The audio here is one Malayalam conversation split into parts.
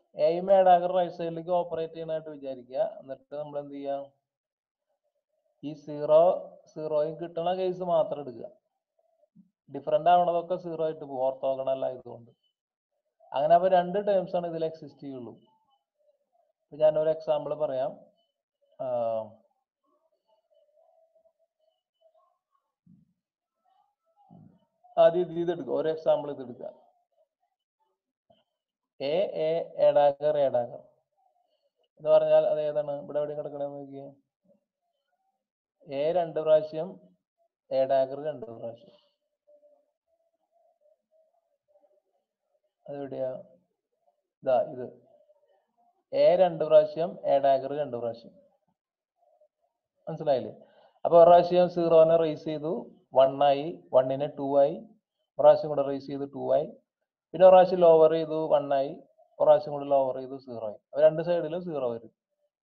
എയും ഏടാകർ റൈറ്റ് സൈഡിലേക്ക് ഓപ്പറേറ്റ് ചെയ്യണമായിട്ട് വിചാരിക്കുക എന്നിട്ട് നമ്മൾ എന്ത് ചെയ്യാം ഈ സീറോ സീറോയും കിട്ടണ കേസ് മാത്രം എടുക്കുക ഡിഫറെന്റ് ആവണതൊക്കെ സീറോ ആയിട്ട് പോകും ഓർത്തോഗണൽ ആയതുകൊണ്ട് അങ്ങനെ അപ്പൊ രണ്ട് ടേംസ് ആണ് ഇതിൽ എക്സിസ്റ്റ് ചെയ്യുള്ളൂ ഇപ്പൊ ഞാനൊരു എക്സാമ്പിൾ പറയാം ആഹ് ആദ്യം ഇത് ഇതെടുക്കുക ഒരു എക്സാമ്പിൾ ഇത് എടുക്കുക എ എ ഏടാകർ ഏടാകർ എന്ന് പറഞ്ഞാൽ അത് ഏതാണ് ഇവിടെ എവിടെയും കിടക്കണെന്ന് നോക്കിയേ എ രണ്ട് പ്രാവശ്യം ഏടാകർ രണ്ട് പ്രാവശ്യം അതെവിടെയാ ഇതാ ഇത് എ രണ്ട് പ്രാവശ്യം ഏടാകർ രണ്ട് പ്രാവശ്യം മനസ്സിലായില്ലേ അപ്പൊ ഒരു പ്രാവശ്യം സീറോനെ റേസ് ചെയ്തു വൺ ആയി വണ്ണിനെ ടു ആയി ഒരു പ്രാവശ്യം കൂടെ റേസ് ചെയ്തു ടു ആയി പിന്നെ ഒരു പ്രാവശ്യം ലോവർ ചെയ്തു വൺ ആയി ഒരു പ്രാവശ്യം കൂടെ ലോവർ ചെയ്തു സീറോ ആയി അപ്പൊ രണ്ട് സൈഡിലും സീറോ വരും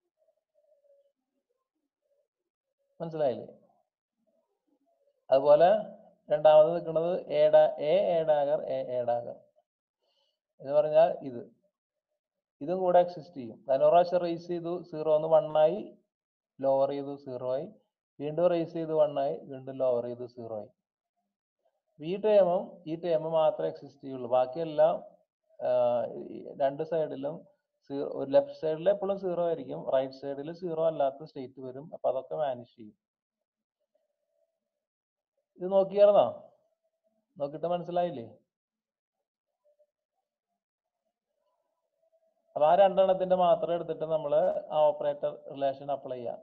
മനസ്സിലായില്ലേ അതുപോലെ രണ്ടാമത് നിൽക്കുന്നത് ഏടാ എ ഏടാകർ എ ഏടാകർ എന്ന് പറഞ്ഞാൽ ഇത് ഇതും കൂടെ എക്സിസ്റ്റ് ചെയ്യും കാരണം ഒരു പ്രാവശ്യം റേസ് ചെയ്തു സീറോ ഒന്ന് വൺ ആയി ലോവർ ചെയ്തു സീറോ ആയി വീണ്ടും റേസ് ചെയ്ത് വൺ ആയി വീണ്ടും ലോവർ ചെയ്ത് സീറോ ആയി ഈ ടേമും ഈ ടേം മാത്രമേ എക്സിസ്റ്റ് ചെയ്യുള്ളൂ ബാക്കിയെല്ലാം ആഹ് ഈ രണ്ട് സൈഡിലും ഒരു ലെഫ്റ്റ് സൈഡിൽ എപ്പോഴും സീറോ ആയിരിക്കും റൈറ്റ് സൈഡിൽ സീറോ അല്ലാത്ത സ്റ്റേറ്റ് വരും അപ്പൊ അതൊക്കെ വാനിഷ് ചെയ്യും ഇത് നോക്കിയായിരുന്നോ നോക്കിയിട്ട് മനസ്സിലായില്ലേ അപ്പൊ ആ രണ്ടെണ്ണത്തിന്റെ മാത്രം എടുത്തിട്ട് നമ്മൾ ആ ഓപ്പറേറ്റർ റിലേഷൻ അപ്ലൈ ചെയ്യാം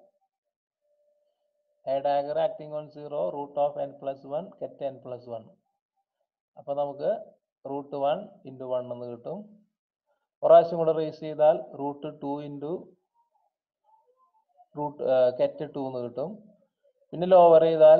a dagger acting on 0 root of n plus 1 get n plus 1 അപ്പൊ നമുക്ക് റൂട്ട് വൺ ഇൻറ്റു വൺ എന്ന് കിട്ടും പ്രാവശ്യം കൂടെ റേസ് ചെയ്താൽ root two into root ket two എന്ന് കിട്ടും പിന്നെ ലോവർ ചെയ്താൽ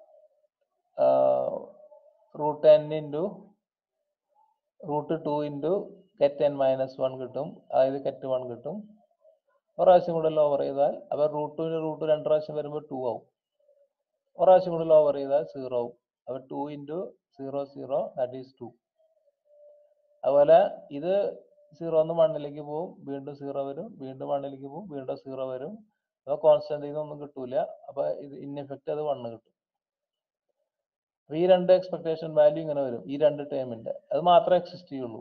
root N into root two into ket N minus one കിട്ടും അതായത് കെറ്റ് വൺ കിട്ടും ഒരു പ്രാവശ്യം കൂടെ ലോവർ ചെയ്താൽ അപ്പൊ റൂട്ടിന് റൂട്ട് രണ്ട് പ്രാവശ്യം വരുമ്പോൾ ടു ആവും ഒരു പ്രാവശ്യം കൂടെ ലോവർ ചെയ്താൽ സീറോ ആവും അപ്പൊ two into zero zero that is two അതുപോലെ ഇത് സീറോ ഒന്ന് വണ്ണിലേക്ക് പോകും വീണ്ടും സീറോ വരും വീണ്ടും വണ്ണിലേക്ക് പോകും വീണ്ടും സീറോ വരും അപ്പൊ കോൺസ്റ്റന്റ് ഒന്നും കിട്ടൂല അപ്പൊ ഇത് ഇൻ എഫക്റ്റ് അത് വണ്ണ് കിട്ടും അപ്പൊ ഈ രണ്ട് എക്സ്പെക്ടേഷൻ വാല്യൂ ഇങ്ങനെ വരും ഈ രണ്ട് ടേമിന്റെ അത് മാത്രമേ എക്സിസ്റ്റ് ചെയ്യുള്ളൂ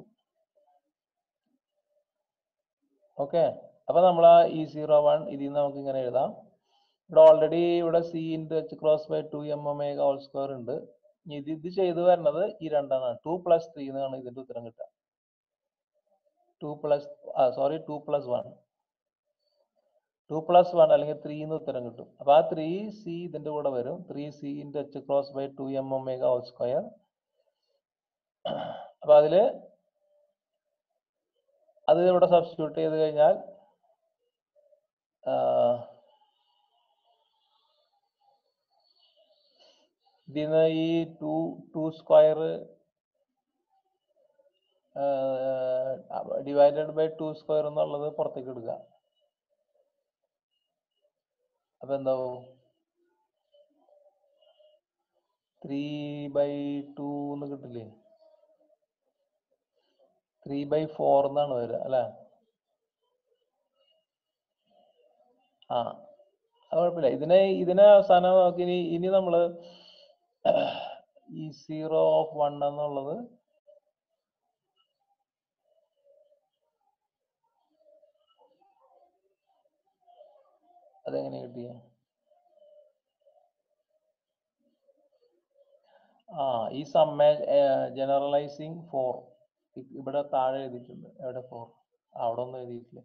ഓക്കെ അപ്പൊ നമ്മൾ ആ ഇ സീറോ വൺ ഇതിൽ നിന്ന് നമുക്ക് ഇങ്ങനെ എഴുതാം ഇവിടെ ഓൾറെഡി ഇവിടെ C into H cross by two M omega whole square ഉണ്ട് ഇനി ഇത് ഇത് ചെയ്തു വരുന്നത് ഈ രണ്ടെണ്ണമാണ് ടു പ്ലസ് ത്രീ എന്നാണ് ഇതിന്റെ ഉത്തരം കിട്ടുക two plus ah sorry two plus one two plus one അല്ലെങ്കിൽ ത്രീ എന്ന് ഉത്തരം കിട്ടും അപ്പൊ ആ ത്രീ സി ഇതിന്റെ കൂടെ വരും three C into H cross by two M omega whole square അപ്പൊ അതില് അത് ഇവിടെ സബ്സ്റ്റിറ്റ്യൂട്ട് ചെയ്ത് കഴിഞ്ഞാൽ ആഹ് ഇതിന്ന് ഈ two two square divided by two square എന്നുള്ളത് പുറത്തേക്ക് എടുക്കുക അപ്പൊ എന്താവും ത്രീ ബൈ ടു എന്ന് കിട്ടില്ലേ ത്രീ ബൈ ഫോർ എന്നാണ് വരിക അല്ലെ ആ അത് കുഴപ്പമില്ല ഇതിനെ ഇതിനെ അവസാനം നോക്കി ഇനി ഇനി നമ്മള് ഈ സീറോ ഓഫ് വൺ എന്നുള്ളത് അതെങ്ങനെ കിട്ടിയ ആ ഈ സമ്മേ ജനറലൈസിങ് ഫോർ ഇവിടെ താഴെ എഴുതിയിട്ടുണ്ട് എവിടെ ഫോർ അവിടെ ഒന്നും എഴുതിയിട്ടില്ല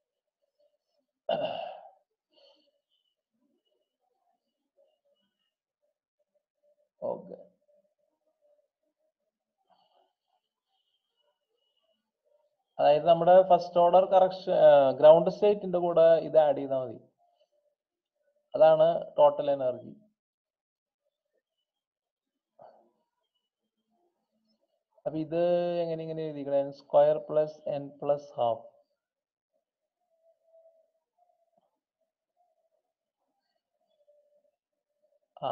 ഓക്കെ അതായത് നമ്മുടെ ഫസ്റ്റ് ഓർഡർ കറക്ഷൻ ഗ്രൗണ്ട് സ്റ്റേറ്റിന്റെ കൂടെ ഇത് ആഡ് ചെയ്താൽ മതി അതാണ് ടോട്ടൽ എനർജി അപ്പൊ ഇത് എങ്ങനെ ഇങ്ങനെ എഴുതിക്കണേ N square plus N plus half ah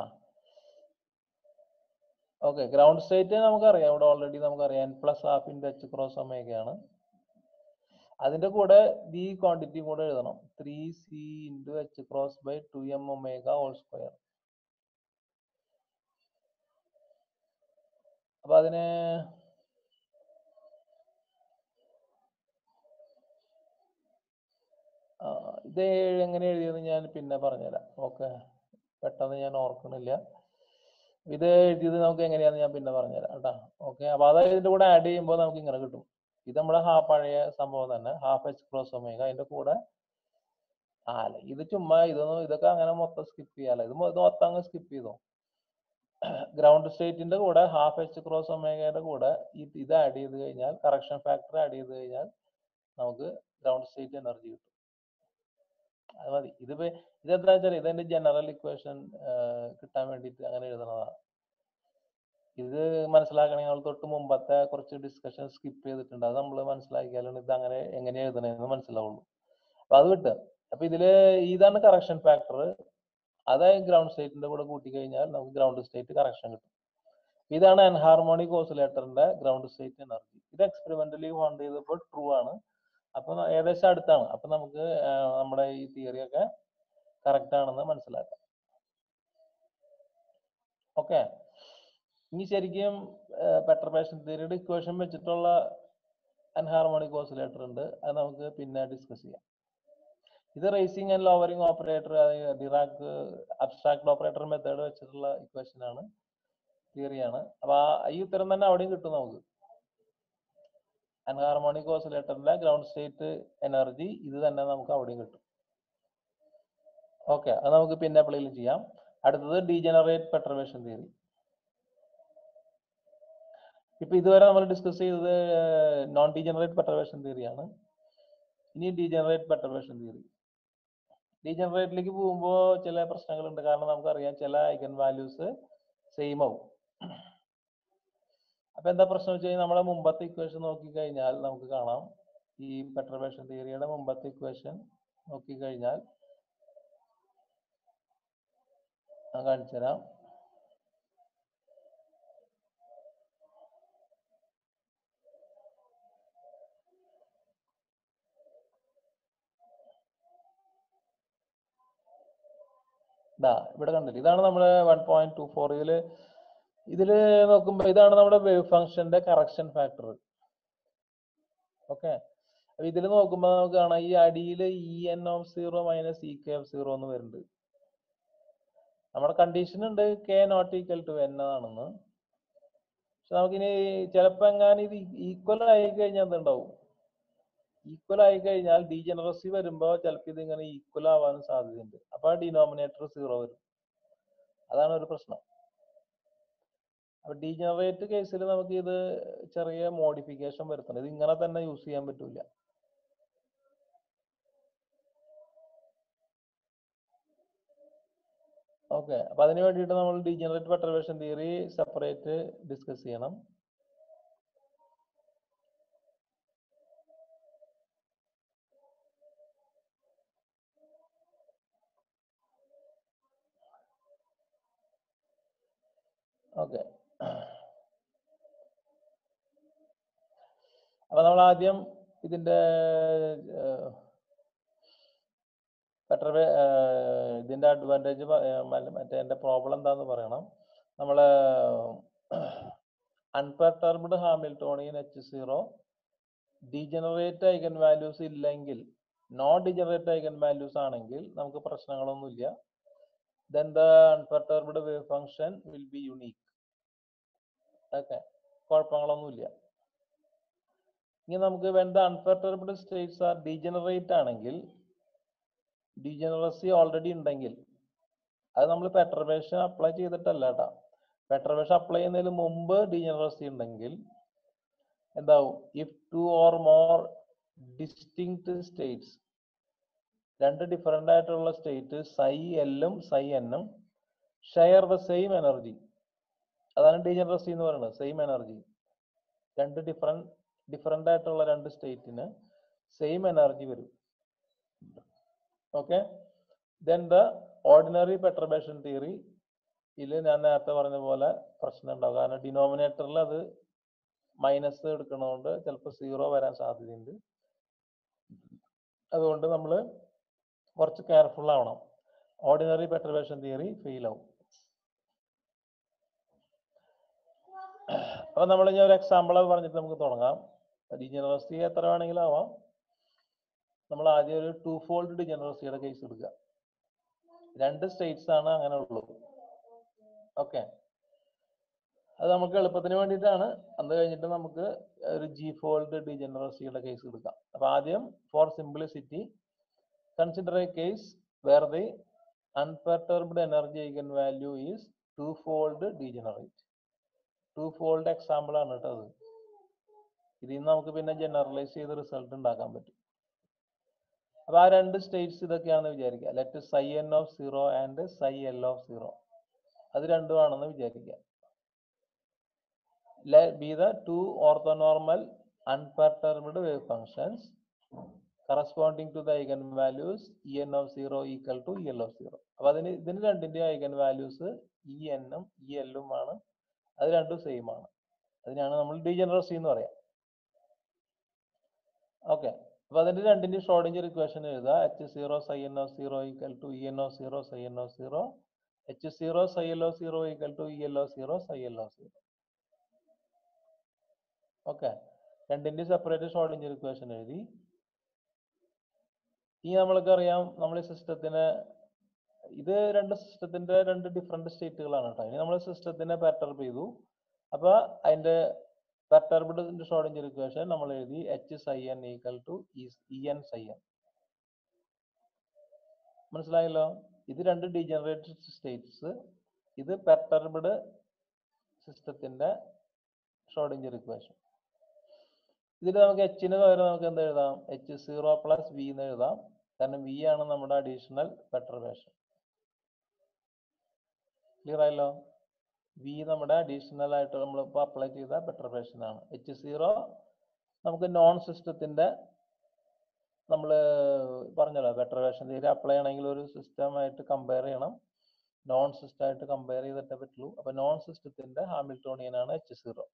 okay ground state നമുക്കറിയാം ഇവിടെ ഓൾറെഡി നമുക്കറിയാം N plus half into H cross ഒമേഗയാണ് അതിന്റെ കൂടെ ഈ ക്വാണ്ടിറ്റി കൂടെ എഴുതണം three C into H cross by two M omega whole square അപ്പൊ അതിന് ആ, ഇത് എങ്ങനെ എഴുതിയെന്ന് ഞാൻ പിന്നെ പറഞ്ഞുതരാം ഓക്കെ പെട്ടെന്ന് ഞാൻ ഓർക്കണില്ല ഇത് എഴുതിയത് നമുക്ക് എങ്ങനെയാന്ന് ഞാൻ പിന്നെ പറഞ്ഞുതരാം കേട്ടാ ഓക്കെ അപ്പൊ അതായത് ഇതിന്റെ കൂടെ ആഡ് ചെയ്യുമ്പോൾ നമുക്ക് ഇങ്ങനെ കിട്ടും ഇത് നമ്മുടെ ഹാ പഴയ സംഭവം തന്നെ ഹാഫ് എച്ച് ക്രോസ് ഒമേഗ അതിന്റെ കൂടെ ആ അല്ല ഇത് ചുമ്മാ ഇതൊന്നും ഇതൊക്കെ അങ്ങനെ മൊത്തം സ്കിപ്പ് ചെയ്യാലോ ഇത് മൊ- ഇത് മൊത്തം അങ്ങ് സ്കിപ്പ് ചെയ്തോ ഗ്രൗണ്ട് സ്റ്റേറ്റിന്റെ കൂടെ ഹാഫ് എച്ച് ക്രോസ് ഒമേഗയുടെ കൂടെ ഈ ഇത് ആഡ് ചെയ്ത് കഴിഞ്ഞാൽ കറക്ഷൻ ഫാക്ടർ ആഡ് ചെയ്ത് കഴിഞ്ഞാൽ നമുക്ക് ഗ്രൗണ്ട് സ്റ്റേറ്റ് എനർജി കിട്ടും അത് മതി ഇതിപ്പോ ഇതെന്താ വെച്ചാൽ ഇതെന്റെ ജനറൽ ഇക്വേഷൻ കിട്ടാൻ വേണ്ടിയിട്ട് അങ്ങനെ എഴുതണതാണ് ഇത് മനസ്സിലാക്കണമെങ്കിൽ നമ്മൾ തൊട്ട് മുമ്പത്തെ കുറച്ച് ഡിസ്കഷൻ സ്കിപ്പ് ചെയ്തിട്ടുണ്ട് അത് നമ്മൾ മനസ്സിലാക്കിയാലാണ് ഇത് അങ്ങനെ എങ്ങനെ എഴുതണമെന്ന് മനസ്സിലാവുള്ളൂ അപ്പൊ അത് വിട്ട് അപ്പൊ ഇതില് ഇതാണ് കറക്ഷൻ ഫാക്ടർ അതായത് ഗ്രൗണ്ട് സ്റ്റേറ്റിന്റെ കൂടെ കൂട്ടി കഴിഞ്ഞാൽ നമുക്ക് ഗ്രൗണ്ട് സ്റ്റേറ്റ് കറക്ഷൻ കിട്ടും ഇതാണ് എൻഹാർമോണിക് ഓസിലേറ്ററിന്റെ ഗ്രൗണ്ട് സ്റ്റേറ്റ് എനർജി ഇത് എക്സ്പെരിമെന്റലി ഫൗണ്ട് ചെയ്തപ്പോൾ ട്രൂ ആണ് അപ്പൊ ന- ഏകദേശം അടുത്താണ് അപ്പൊ നമുക്ക് ആ, നമ്മുടെ ഈ തിയറി ഒക്കെ കറക്റ്റ് ആണെന്ന് മനസ്സിലാക്കാം ഓക്കെ ഇനി ശരിക്കും പെട്രപേഷൻ തിയറിയുടെ ഇക്വേഷൻ വെച്ചിട്ടുള്ള അൻഹാർമോണിക് ഓസിലേറ്റർ ഉണ്ട് അത് നമുക്ക് പിന്നെ ഡിസ്കസ് ചെയ്യാം ഇത് raising and lowering operator Dirac abstract operator method വെച്ചിട്ടുള്ള ഇക്വേഷൻ ആണ് തിയറിയാണ് അപ്പൊ ആ- ഈ ഉത്തരം തന്നെ അവിടെയും കിട്ടും നമുക്ക് അൻഹാർമോണിക് ഓസിലേറ്ററിന്റെ ഗ്രൗണ്ട് സ്റ്റേറ്റ് എനർജി ഇത് തന്നെ നമുക്ക് അവിടെയും കിട്ടും ഓക്കെ അത് നമുക്ക് പിന്നെ എപ്പോഴെങ്കിലും ചെയ്യാം അടുത്തത് ഡീജനറേറ്റ് പെട്രവേഷൻ തിയറി ഇപ്പൊ ഇതുവരെ നമ്മൾ ഡിസ്കസ് ചെയ്തത് നോൺ ഡീജനറേറ്റ് പെട്രവേഷൻ തിയറിയാണ് ഇനി ഡീജനറേറ്റ് പെട്രവേഷൻ തിയറി ഡീജനറേറ്റിലേക്ക് പോകുമ്പോൾ ചില പ്രശ്നങ്ങളുണ്ട് കാരണം നമുക്കറിയാം ചില ഐഗൻ വാല്യൂസ് സെയിം ആവും അപ്പൊ എന്താ പ്രശ്നം വെച്ച് കഴിഞ്ഞാൽ നമ്മുടെ മുമ്പത്തെ ഇക്വേഷൻ നോക്കിക്കഴിഞ്ഞാൽ നമുക്ക് കാണാം ഈ പെട്രവേഷൻ തിയറിയുടെ മുമ്പത്തെ ഇക്വേഷൻ നോക്കിക്കഴിഞ്ഞാൽ ഞാൻ കാണിച്ചു തരാം ഇതാ ഇവിടെ കണ്ടില്ല ഇതാണ് നമ്മുടെ വൺ പോയിന്റ് ടു ഫോർ ഇതില് ഇതില് നോക്കുമ്പോ ഇതാണ് നമ്മുടെ വേവ് ഫംഗ്ഷന്റെ കറക്ഷൻ ഫാക്ടർ ഓക്കെ ഇതിൽ നോക്കുമ്പോ നമുക്ക് കാണാം ഈ അടിയിൽ E N of zero minus E K of zero എന്ന് വരുന്നുണ്ട് നമ്മുടെ കണ്ടീഷൻ ഉണ്ട് K not equal to N ആണെന്ന് പക്ഷെ നമുക്കിനി ചിലപ്പോ എങ്ങാനും ഇത് ഈക്വൽ ആയി കഴിഞ്ഞാൽ എന്തുണ്ടാവും ഈക്വൽ ആയി കഴിഞ്ഞാൽ ഡീജനറസി വരുമ്പോ ചിലപ്പോൾ ഇത് ഇങ്ങനെ ഈക്വൽ ആവാനും സാധ്യതയുണ്ട് അപ്പൊ ആ ഡിനോമിനേറ്റർ സീറോ വരും അതാണ് ഒരു പ്രശ്നം അപ്പൊ ഡീജനറേറ്റ് കേസിൽ നമുക്ക് ഇത് ചെറിയ മോഡിഫിക്കേഷൻ വരുത്തണം ഇത് ഇങ്ങനെ തന്നെ യൂസ് ചെയ്യാൻ പറ്റൂല ഓക്കെ അപ്പൊ അതിന് വേണ്ടിയിട്ട് നമ്മൾ degenerate perturbation theory separate discuss ചെയ്യണം ഓക്കെ അപ്പൊ നമ്മൾ ആദ്യം ഇതിന്റെ ബെറ്റർ ഇതിന്റെ അഡ്വാൻറ്റേജ് മറ്റേ എന്റെ പ്രോബ്ലം എന്താന്ന് പറയണം നമ്മള് unperturbed Hamiltonian H zero degenerate eigenvalues ഇല്ലെങ്കിൽ നോൺ ഡീജനറേറ്റ് ഐഗൻ വാല്യൂസ് ആണെങ്കിൽ നമുക്ക് പ്രശ്നങ്ങളൊന്നുമില്ല then the unperturbed wave function will be unique okay കുഴപ്പങ്ങളൊന്നുമില്ല ഇനി നമുക്ക് when the unperturbed states are degenerate ആണെങ്കിൽ ഡീജനറസി ഓൾറെഡി ഉണ്ടെങ്കിൽ അത് നമ്മൾ പെട്രവേഷൻ അപ്ലൈ ചെയ്തിട്ടല്ല കേട്ടോ പെട്രവേഷൻ അപ്ലൈ ചെയ്യുന്നതിന് മുമ്പ് ഡീജനറസി ഉണ്ടെങ്കിൽ എന്താവും if two or more distinct states രണ്ട് ഡിഫറെന്റ് ആയിട്ടുള്ള സ്റ്റേറ്റ് സൈ എല്ലും സൈ എന്നും ഷെയർ ദ സെയിം എനർജി അതാണ് ഡീജനറസി എന്ന് പറയുന്നത് സെയിം എനർജി രണ്ട് ഡിഫറെന്റ് ഡിഫറെന്റ് ആയിട്ടുള്ള രണ്ട് സ്റ്റേറ്റിന് സെയിം എനർജി വരും okay then the ordinary perturbation theory ഇതിൽ ഞാൻ നേരത്തെ പറഞ്ഞ പോലെ പ്രശ്നം ഉണ്ടാവും കാരണം ഡിനോമിനേറ്ററിൽ അത് മൈനസ് എടുക്കണതുകൊണ്ട് ചിലപ്പോൾ സീറോ വരാൻ സാധ്യതയുണ്ട് അതുകൊണ്ട് നമ്മൾ കുറച്ച് കെയർഫുൾ ആവണം ഓർഡിനറി പെർട്ടർവേഷൻ തിയറി ഫെയിൽ ആവും അപ്പൊ നമ്മൾ ഇനി ഒരു എക്സാമ്പിൾ പറഞ്ഞിട്ട് നമുക്ക് തുടങ്ങാം ഡിജനറസി എത്ര വേണമെങ്കിലും ആവാം നമ്മൾ ആദ്യം ഒരു ടു ഫോൾഡ് ഡിജനറസിയുടെ കേസ് എടുക്കുക രണ്ട് സ്റ്റേറ്റ്സ് ആണ് അങ്ങനെ ഉള്ളൂ ഓക്കെ അത് നമുക്ക് എളുപ്പത്തിന് വേണ്ടിയിട്ടാണ് അത് കഴിഞ്ഞിട്ട് നമുക്ക് ഒരു ജി ഫോൾഡ് ഡിജനറസിയുടെ കേസ് എടുക്കാം അപ്പൊ ആദ്യം for simplicity consider a case where the unperturbed energy eigenvalue is two fold degenerate two fold example ആണ് കേട്ടോ അത് ഇതിൽ നിന്ന് നമുക്ക് പിന്നെ ജനറലൈസ് ചെയ്ത് റിസൾട്ട് ഉണ്ടാക്കാൻ പറ്റും അപ്പൊ ആ രണ്ട് സ്റ്റേറ്റ്സ് ഇതൊക്കെയാണെന്ന് വിചാരിക്കുക let psi N of zero and psi L of zero അത് രണ്ടുമാണെന്ന് വിചാരിക്കുക let be the two orthonormal unperturbed wave functions corresponding to the eigenvalues en of 0 equal to el of 0 അപ്പൊ അതിന് ഇതിന് രണ്ടിന്റെ ഐഗൻ വാല്യൂസ് ഇ എന്നും ഇ എല്ലും ആണ് അത് രണ്ടും സെയിം ആണ് അതിനാണ് നമ്മൾ ഡീജനറസി എന്ന് പറയാം ഓക്കെ അപ്പൊ അതിന്റെ രണ്ടിന്റെ ഷ്രോഡിഞ്ചർ ഇക്വേഷൻ എഴുതുക H zero psi N of zero equal to E N of zero psi N of zero H zero psi L of zero equal to E L of zero psi L of zero okay രണ്ടിന്റെ സെപ്പറേറ്റ് ഷ്രോഡിഞ്ചർ ഇക്വേഷൻ എഴുതി ഇനി നമ്മൾക്ക് അറിയാം നമ്മൾ ഈ സിസ്റ്റത്തിന് ഇത് രണ്ട് സിസ്റ്റത്തിന്റെ രണ്ട് ഡിഫറെന്റ് സ്റ്റേറ്റുകളാണ് കേട്ടോ ഇനി നമ്മൾ സിസ്റ്റത്തിനെ പെർട്ടർബ് ചെയ്തു അപ്പൊ അതിന്റെ പെർട്ടർബ്ഡ് ഷ്രോഡിഞ്ചർ ഇക്വേഷൻ നമ്മൾ എഴുതി H psi N equal to E N psi N മനസ്സിലായല്ലോ ഇത് രണ്ട് ഡീജനറേറ്റഡ് സ്റ്റേറ്റ്സ് ഇത് പെർട്ടർബ്ഡ് സിസ്റ്റത്തിന്റെ ഷ്രോഡിഞ്ചർ ഇക്വേഷൻ ഇതിൽ നമുക്ക് എച്ചിന് പകരം നമുക്ക് എന്ത് എഴുതാം എച്ച് സീറോ പ്ലസ് വി എന്ന് എഴുതാം കാരണം വി ആണ് നമ്മുടെ അഡീഷണൽ പെർട്ടർവേഷൻ ക്ലിയർ ആയല്ലോ വി നമ്മുടെ അഡീഷണൽ ആയിട്ട് നമ്മൾ ഇപ്പോൾ അപ്ലൈ ചെയ്ത പെർട്ടർവേഷൻ ആണ് എച്ച് സീറോ നമുക്ക് നോൺ സിസ്റ്റത്തിന്റെ നമ്മൾ പറഞ്ഞല്ലോ പെർട്ടർവേഷൻ തീരെ അപ്ലൈ ചെയ്യണമെങ്കിൽ ഒരു സിസ്റ്റമായിട്ട് കമ്പയർ ചെയ്യണം നോൺ സിസ്റ്റം ആയിട്ട് കമ്പയർ ചെയ്തിട്ടേ പറ്റുള്ളൂ അപ്പൊ നോൺ സിസ്റ്റത്തിന്റെ ഹാമിൽട്ടോണിയൻ ആണ് H zero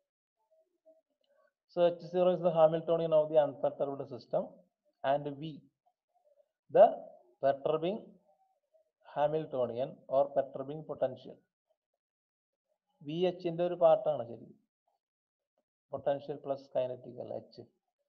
So H0 is the Hamiltonian of the unperturbed system and V the perturbing Hamiltonian or perturbing potential. V എച്ചിന്റെ ഒരു പാർട്ടാണ് ശരി പൊട്ടൻഷ്യൽ പ്ലസ് കൈനറ്റിക് അല്ല എച്ച്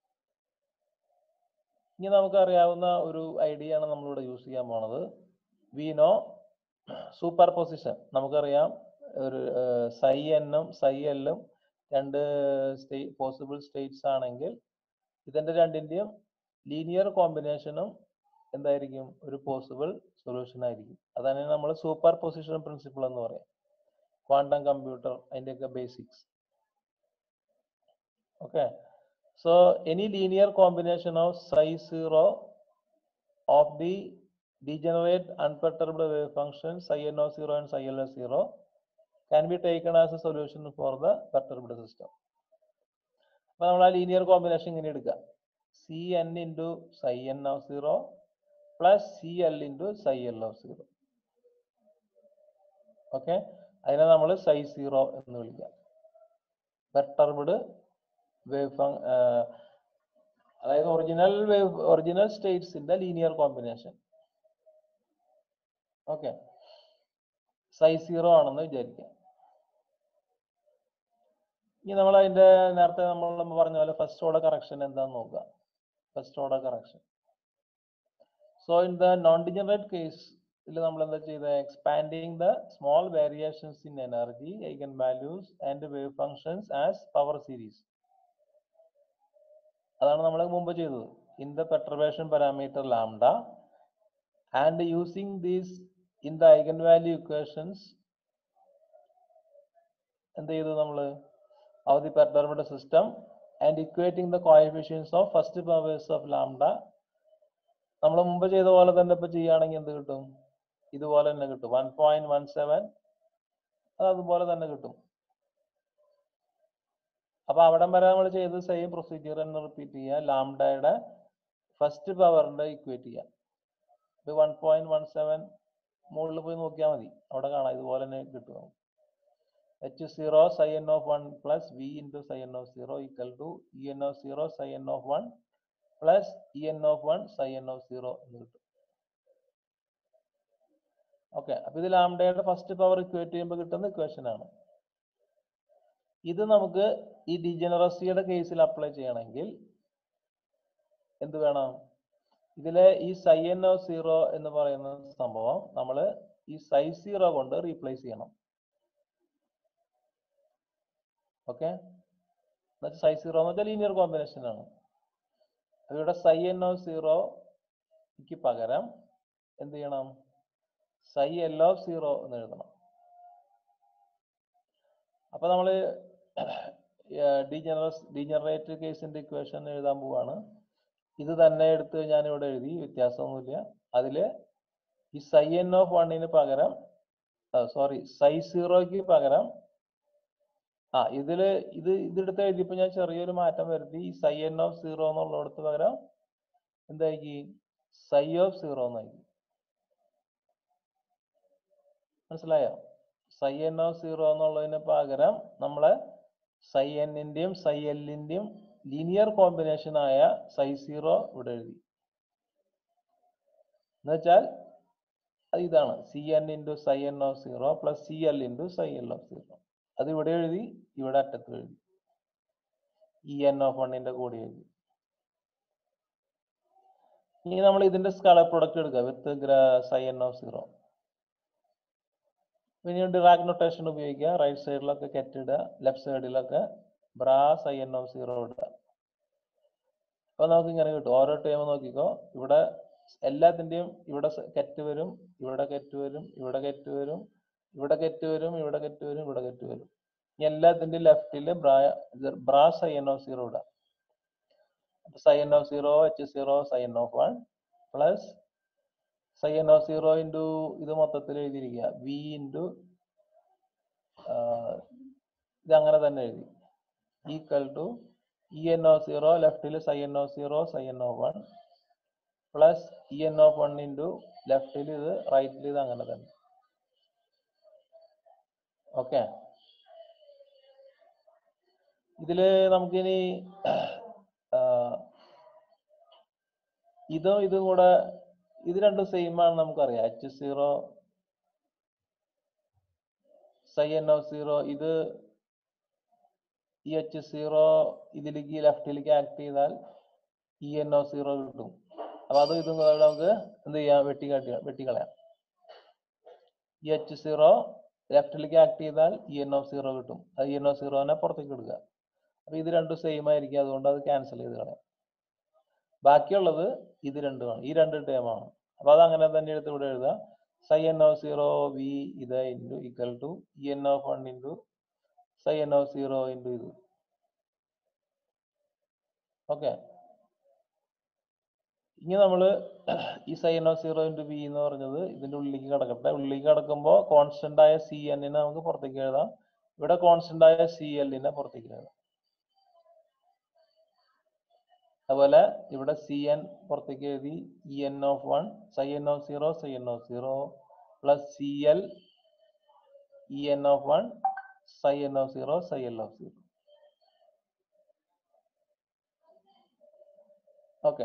ഇനി നമുക്ക് അറിയാവുന്ന ഒരു ഐഡിയ ആണ് നമ്മളിവിടെ യൂസ് ചെയ്യാൻ പോണത് വി നോ സൂപ്പർ പൊസിഷൻ നമുക്കറിയാം ഒരു സൈ എന്നും സൈ എല്ലും രണ്ട് സ്റ്റേ പോസിബിൾ സ്റ്റേറ്റ്സ് ആണെങ്കിൽ ഇതിന്റെ രണ്ടിന്റെയും ലീനിയർ കോമ്പിനേഷനും എന്തായിരിക്കും ഒരു പോസിബിൾ സൊല്യൂഷൻ ആയിരിക്കും അതാണ് നമ്മൾ സൂപ്പർ പൊസിഷൻ പ്രിൻസിപ്പിൾ എന്ന് പറയാം ക്വാണ്ടം കമ്പ്യൂട്ടർ അതിന്റെയൊക്കെ basics okay so any linear combination of psi zero of the degenerate unperturbed wave function psi n of 0 and psi l of 0 can be taken as a solution for the perturbed system. അപ്പൊ നമ്മൾ ആ ലീനിയർ കോമ്പിനേഷൻ ഇങ്ങനെ എടുക്കുക C N into psi N of zero plus C L into psi L of zero okay അതിനെ നമ്മൾ സൈ സീറോ എന്ന് വിളിക്കാം പെർട്ടർബ്ഡ് വേവ് ഫങ് അതായത് ഒറിജിനൽ വേവ് ഒറിജിനൽ സ്റ്റേറ്റ്സിന്റെ linear combination okay psi zero ആണെന്ന് വിചാരിക്കാം ഇനി നമ്മൾ അതിന്റെ നേരത്തെ നമ്മൾ നമ്മൾ പറഞ്ഞ പോലെ ഫസ്റ്റ് ഓർഡർ കറക്ഷൻ എന്താന്ന് നോക്കുക first order correction so in the non degenerate case ഇതിൽ നമ്മൾ എന്താ ചെയ്തത് expanding the small variations in energy eigenvalues and wave functions as power series അതാണ് നമ്മൾ മുമ്പ് ചെയ്തത് in the perturbation parameter lambda and using these in the eigenvalue equations എന്ത് ചെയ്തു നമ്മൾ of the perturbed system and equating the coefficients of first powers of lambda നമ്മൾ മുമ്പ് ചെയ്ത പോലെ തന്നെ ഇപ്പൊ ചെയ്യുകയാണെങ്കിൽ എന്ത് കിട്ടും ഇതുപോലെ തന്നെ കിട്ടും വൺ പോയിന്റ് വൺ സെവൻ അത് അതുപോലെ തന്നെ കിട്ടും അപ്പൊ അവിടം വരെ നമ്മൾ ചെയ്ത് സെയിം പ്രൊസീജിയർ തന്നെ റിപ്പീറ്റ് ചെയ്യുക ലാംഡയുടെ ഫസ്റ്റ് പവറിന്റെ ഇക്വേറ്റ് ചെയ്യുക ഇത് വൺ പോയിന്റ് വൺ സെവൻ മുകളിൽ പോയി നോക്കിയാൽ മതി അവിടെ കാണാം ഇതുപോലെ തന്നെ കിട്ടും നമുക്ക് h zero psi n of 1 plus v into psi n of 0 equal to e n of 0 psi n of 1 plus E N of one psi N of zero എന്ന് കിട്ടും ഓക്കെ അപ്പൊ ഇത് ലാംഡയുടെ ഫസ്റ്റ് പവർ ഇക്വേറ്റ് ചെയ്യുമ്പോൾ കിട്ടുന്ന ഇക്വേഷൻ ആണ് ഇത് നമുക്ക് ഈ ഡിജനറസിയുടെ കേസിൽ അപ്ലൈ ചെയ്യണമെങ്കിൽ എന്ത് വേണം ഇതിലെ ഈ സൈ എൻ ഓഫ് സീറോ എന്ന് പറയുന്ന സംഭവം നമ്മൾ ഈ സൈ സീറോ കൊണ്ട് റീപ്ലേസ് ചെയ്യണം ഓക്കെ എന്നുവെച്ചാൽ സൈ സീറോ എന്ന് വെച്ചാൽ ലീനിയർ കോമ്പിനേഷൻ ആണ് അപ്പൊ ഇവിടെ സൈ എൻ ഓഫ് സീറോക്ക് പകരം എന്ത് ചെയ്യണം സൈ എൽ ഓഫ് സീറോ എന്ന് എഴുതണം അപ്പൊ നമ്മള് ഡീജനറസ് ഡീജനറേറ്റ് കേസിന്റെ ഇക്വേഷൻ എഴുതാൻ പോവാണ് ഇത് തന്നെ എടുത്ത് ഞാൻ ഇവിടെ എഴുതി വ്യത്യാസമൊന്നുമില്ല അതില് ഈ സൈ എൻ ഓഫ് വണ്ണിന് പകരം സോറി സൈ സീറോയ്ക്ക് പകരം ആ ഇതില് ഇത് ഇതെടുത്ത് എഴുതിയപ്പോ ഞാൻ ചെറിയൊരു മാറ്റം വരുത്തി ഈ സൈ എൻ ഓഫ് സീറോ എന്നുള്ളിടത്ത് പകരം എന്തായി സൈ ഓഫ് സീറോ എന്നായി മനസ്സിലായോ സൈ എൻ ഓഫ് സീറോ എന്നുള്ളതിന് പകരം നമ്മളെ സൈ എന്നിന്റെയും സൈ എല്ലിന്റെയും ലീനിയർ കോമ്പിനേഷൻ ആയ സൈ സീറോ ഇവിടെ എഴുതി എന്നുവെച്ചാൽ അത് ഇതാണ് C N into psi N of zero plus C L into psi L of zero അത് ഇവിടെ എഴുതി ഇവിടെ അറ്റത്ത് എഴുതി ഇ എൻ ഓഫ് വണ്ണിന്റെ കൂടെ എഴുതി ഇനി നമ്മൾ ഇതിന്റെ സ്കാലർ പ്രൊഡക്റ്റ് എടുക്കുക with psi N of zero പിന്നെ ഡിറാഗ് നൊട്ടേഷൻ ഉപയോഗിക്കുക റൈറ്റ് സൈഡിലൊക്കെ കെറ്റ് ഇടുക ലെഫ്റ്റ് സൈഡിലൊക്കെ bra psi N of zero ഇടുക അപ്പൊ നമുക്ക് ഇങ്ങനെ കിട്ടും ഓരോ ടൈം നോക്കിക്കോ ഇവിടെ എല്ലാത്തിന്റെയും ഇവിടെ കെറ്റ് വരും ഇവിടെ കെറ്റ് വരും ഇവിടെ കെറ്റ് വരും ഇവിടെ കെറ്റ് വരും ഇവിടെ കെറ്റ് വരും ഇവിടെ കെറ്റ് വരും ഇനി എല്ലാത്തിന്റെയും ലെഫ്റ്റില് bra bra psi N of zero ഇടാം അപ്പൊ psi N of zero H zero psi N of one plus psi N of zero into ഇത് മൊത്തത്തിൽ എഴുതിയിരിക്കുക വി ഇൻറ്റു ഇത് അങ്ങനെ തന്നെ എഴുതി equal to E N of zero ലെഫ്റ്റിൽ psi N of zero psi N of one plus E N of one into ലെഫ്റ്റിൽ ഇത് റൈറ്റിൽ ഇത് അങ്ങനെ തന്നെ ഓക്കെ ഇതില് നമുക്കിനി ഇതും ഇതും കൂടെ ഇത് രണ്ടും സെയിം ആണ് നമുക്കറിയാം H zero psi N of zero ഇത് ഈ എച്ച് സീറോ ഇതിലേക്ക് ലെഫ്റ്റിലേക്ക് ആക്ട് ചെയ്താൽ ഇ എൻ ഓഫ് സീറോ കിട്ടും അപ്പൊ അത് ഇതും കൂടെ നമുക്ക് എന്ത് ചെയ്യാം വെട്ടി കാട്ടി വെട്ടിക്കളയാം ഈ എച്ച് സീറോ ലെഫ്റ്റിലേക്ക് ആക്ട് ചെയ്താൽ ഇ എൻ ഓഫ് സീറോ കിട്ടും അത് ഇ എൻ ഓഫ് സീറോനെ പുറത്തേക്ക് എടുക്കുക അപ്പൊ ഇത് രണ്ടും സെയിം ആയിരിക്കും അതുകൊണ്ട് അത് ക്യാൻസൽ ചെയ്ത് കളയാം ബാക്കിയുള്ളത് ഇത് രണ്ടുമാണ് ഈ രണ്ട് ടേമാണ് അപ്പൊ അത് അങ്ങനെ തന്നെ എടുത്ത് ഇവിടെ എഴുതാം psi N of zero V ഇത് into equal to E N of one into psi N of zero into ഇത് ഓക്കെ ഇനി നമ്മൾ ഈ psi N of zero into B എന്ന് പറഞ്ഞത് ഇതിന്റെ ഉള്ളിലേക്ക് കിടക്കട്ടെ ഉള്ളിലേക്ക് കിടക്കുമ്പോൾ കോൺസ്റ്റന്റ് ആയ സി എന്നിനെ നമുക്ക് പുറത്തേക്ക് എഴുതാം ഇവിടെ കോൺസ്റ്റന്റ് ആയ സി എല്ലിനെ പുറത്തേക്ക് എഴുതാം അതുപോലെ ഇവിടെ സി എൻ പുറത്തേക്ക് എഴുതി E N of one psi N of zero psi N of zero plus C L E N of one psi N of zero psi L of zero okay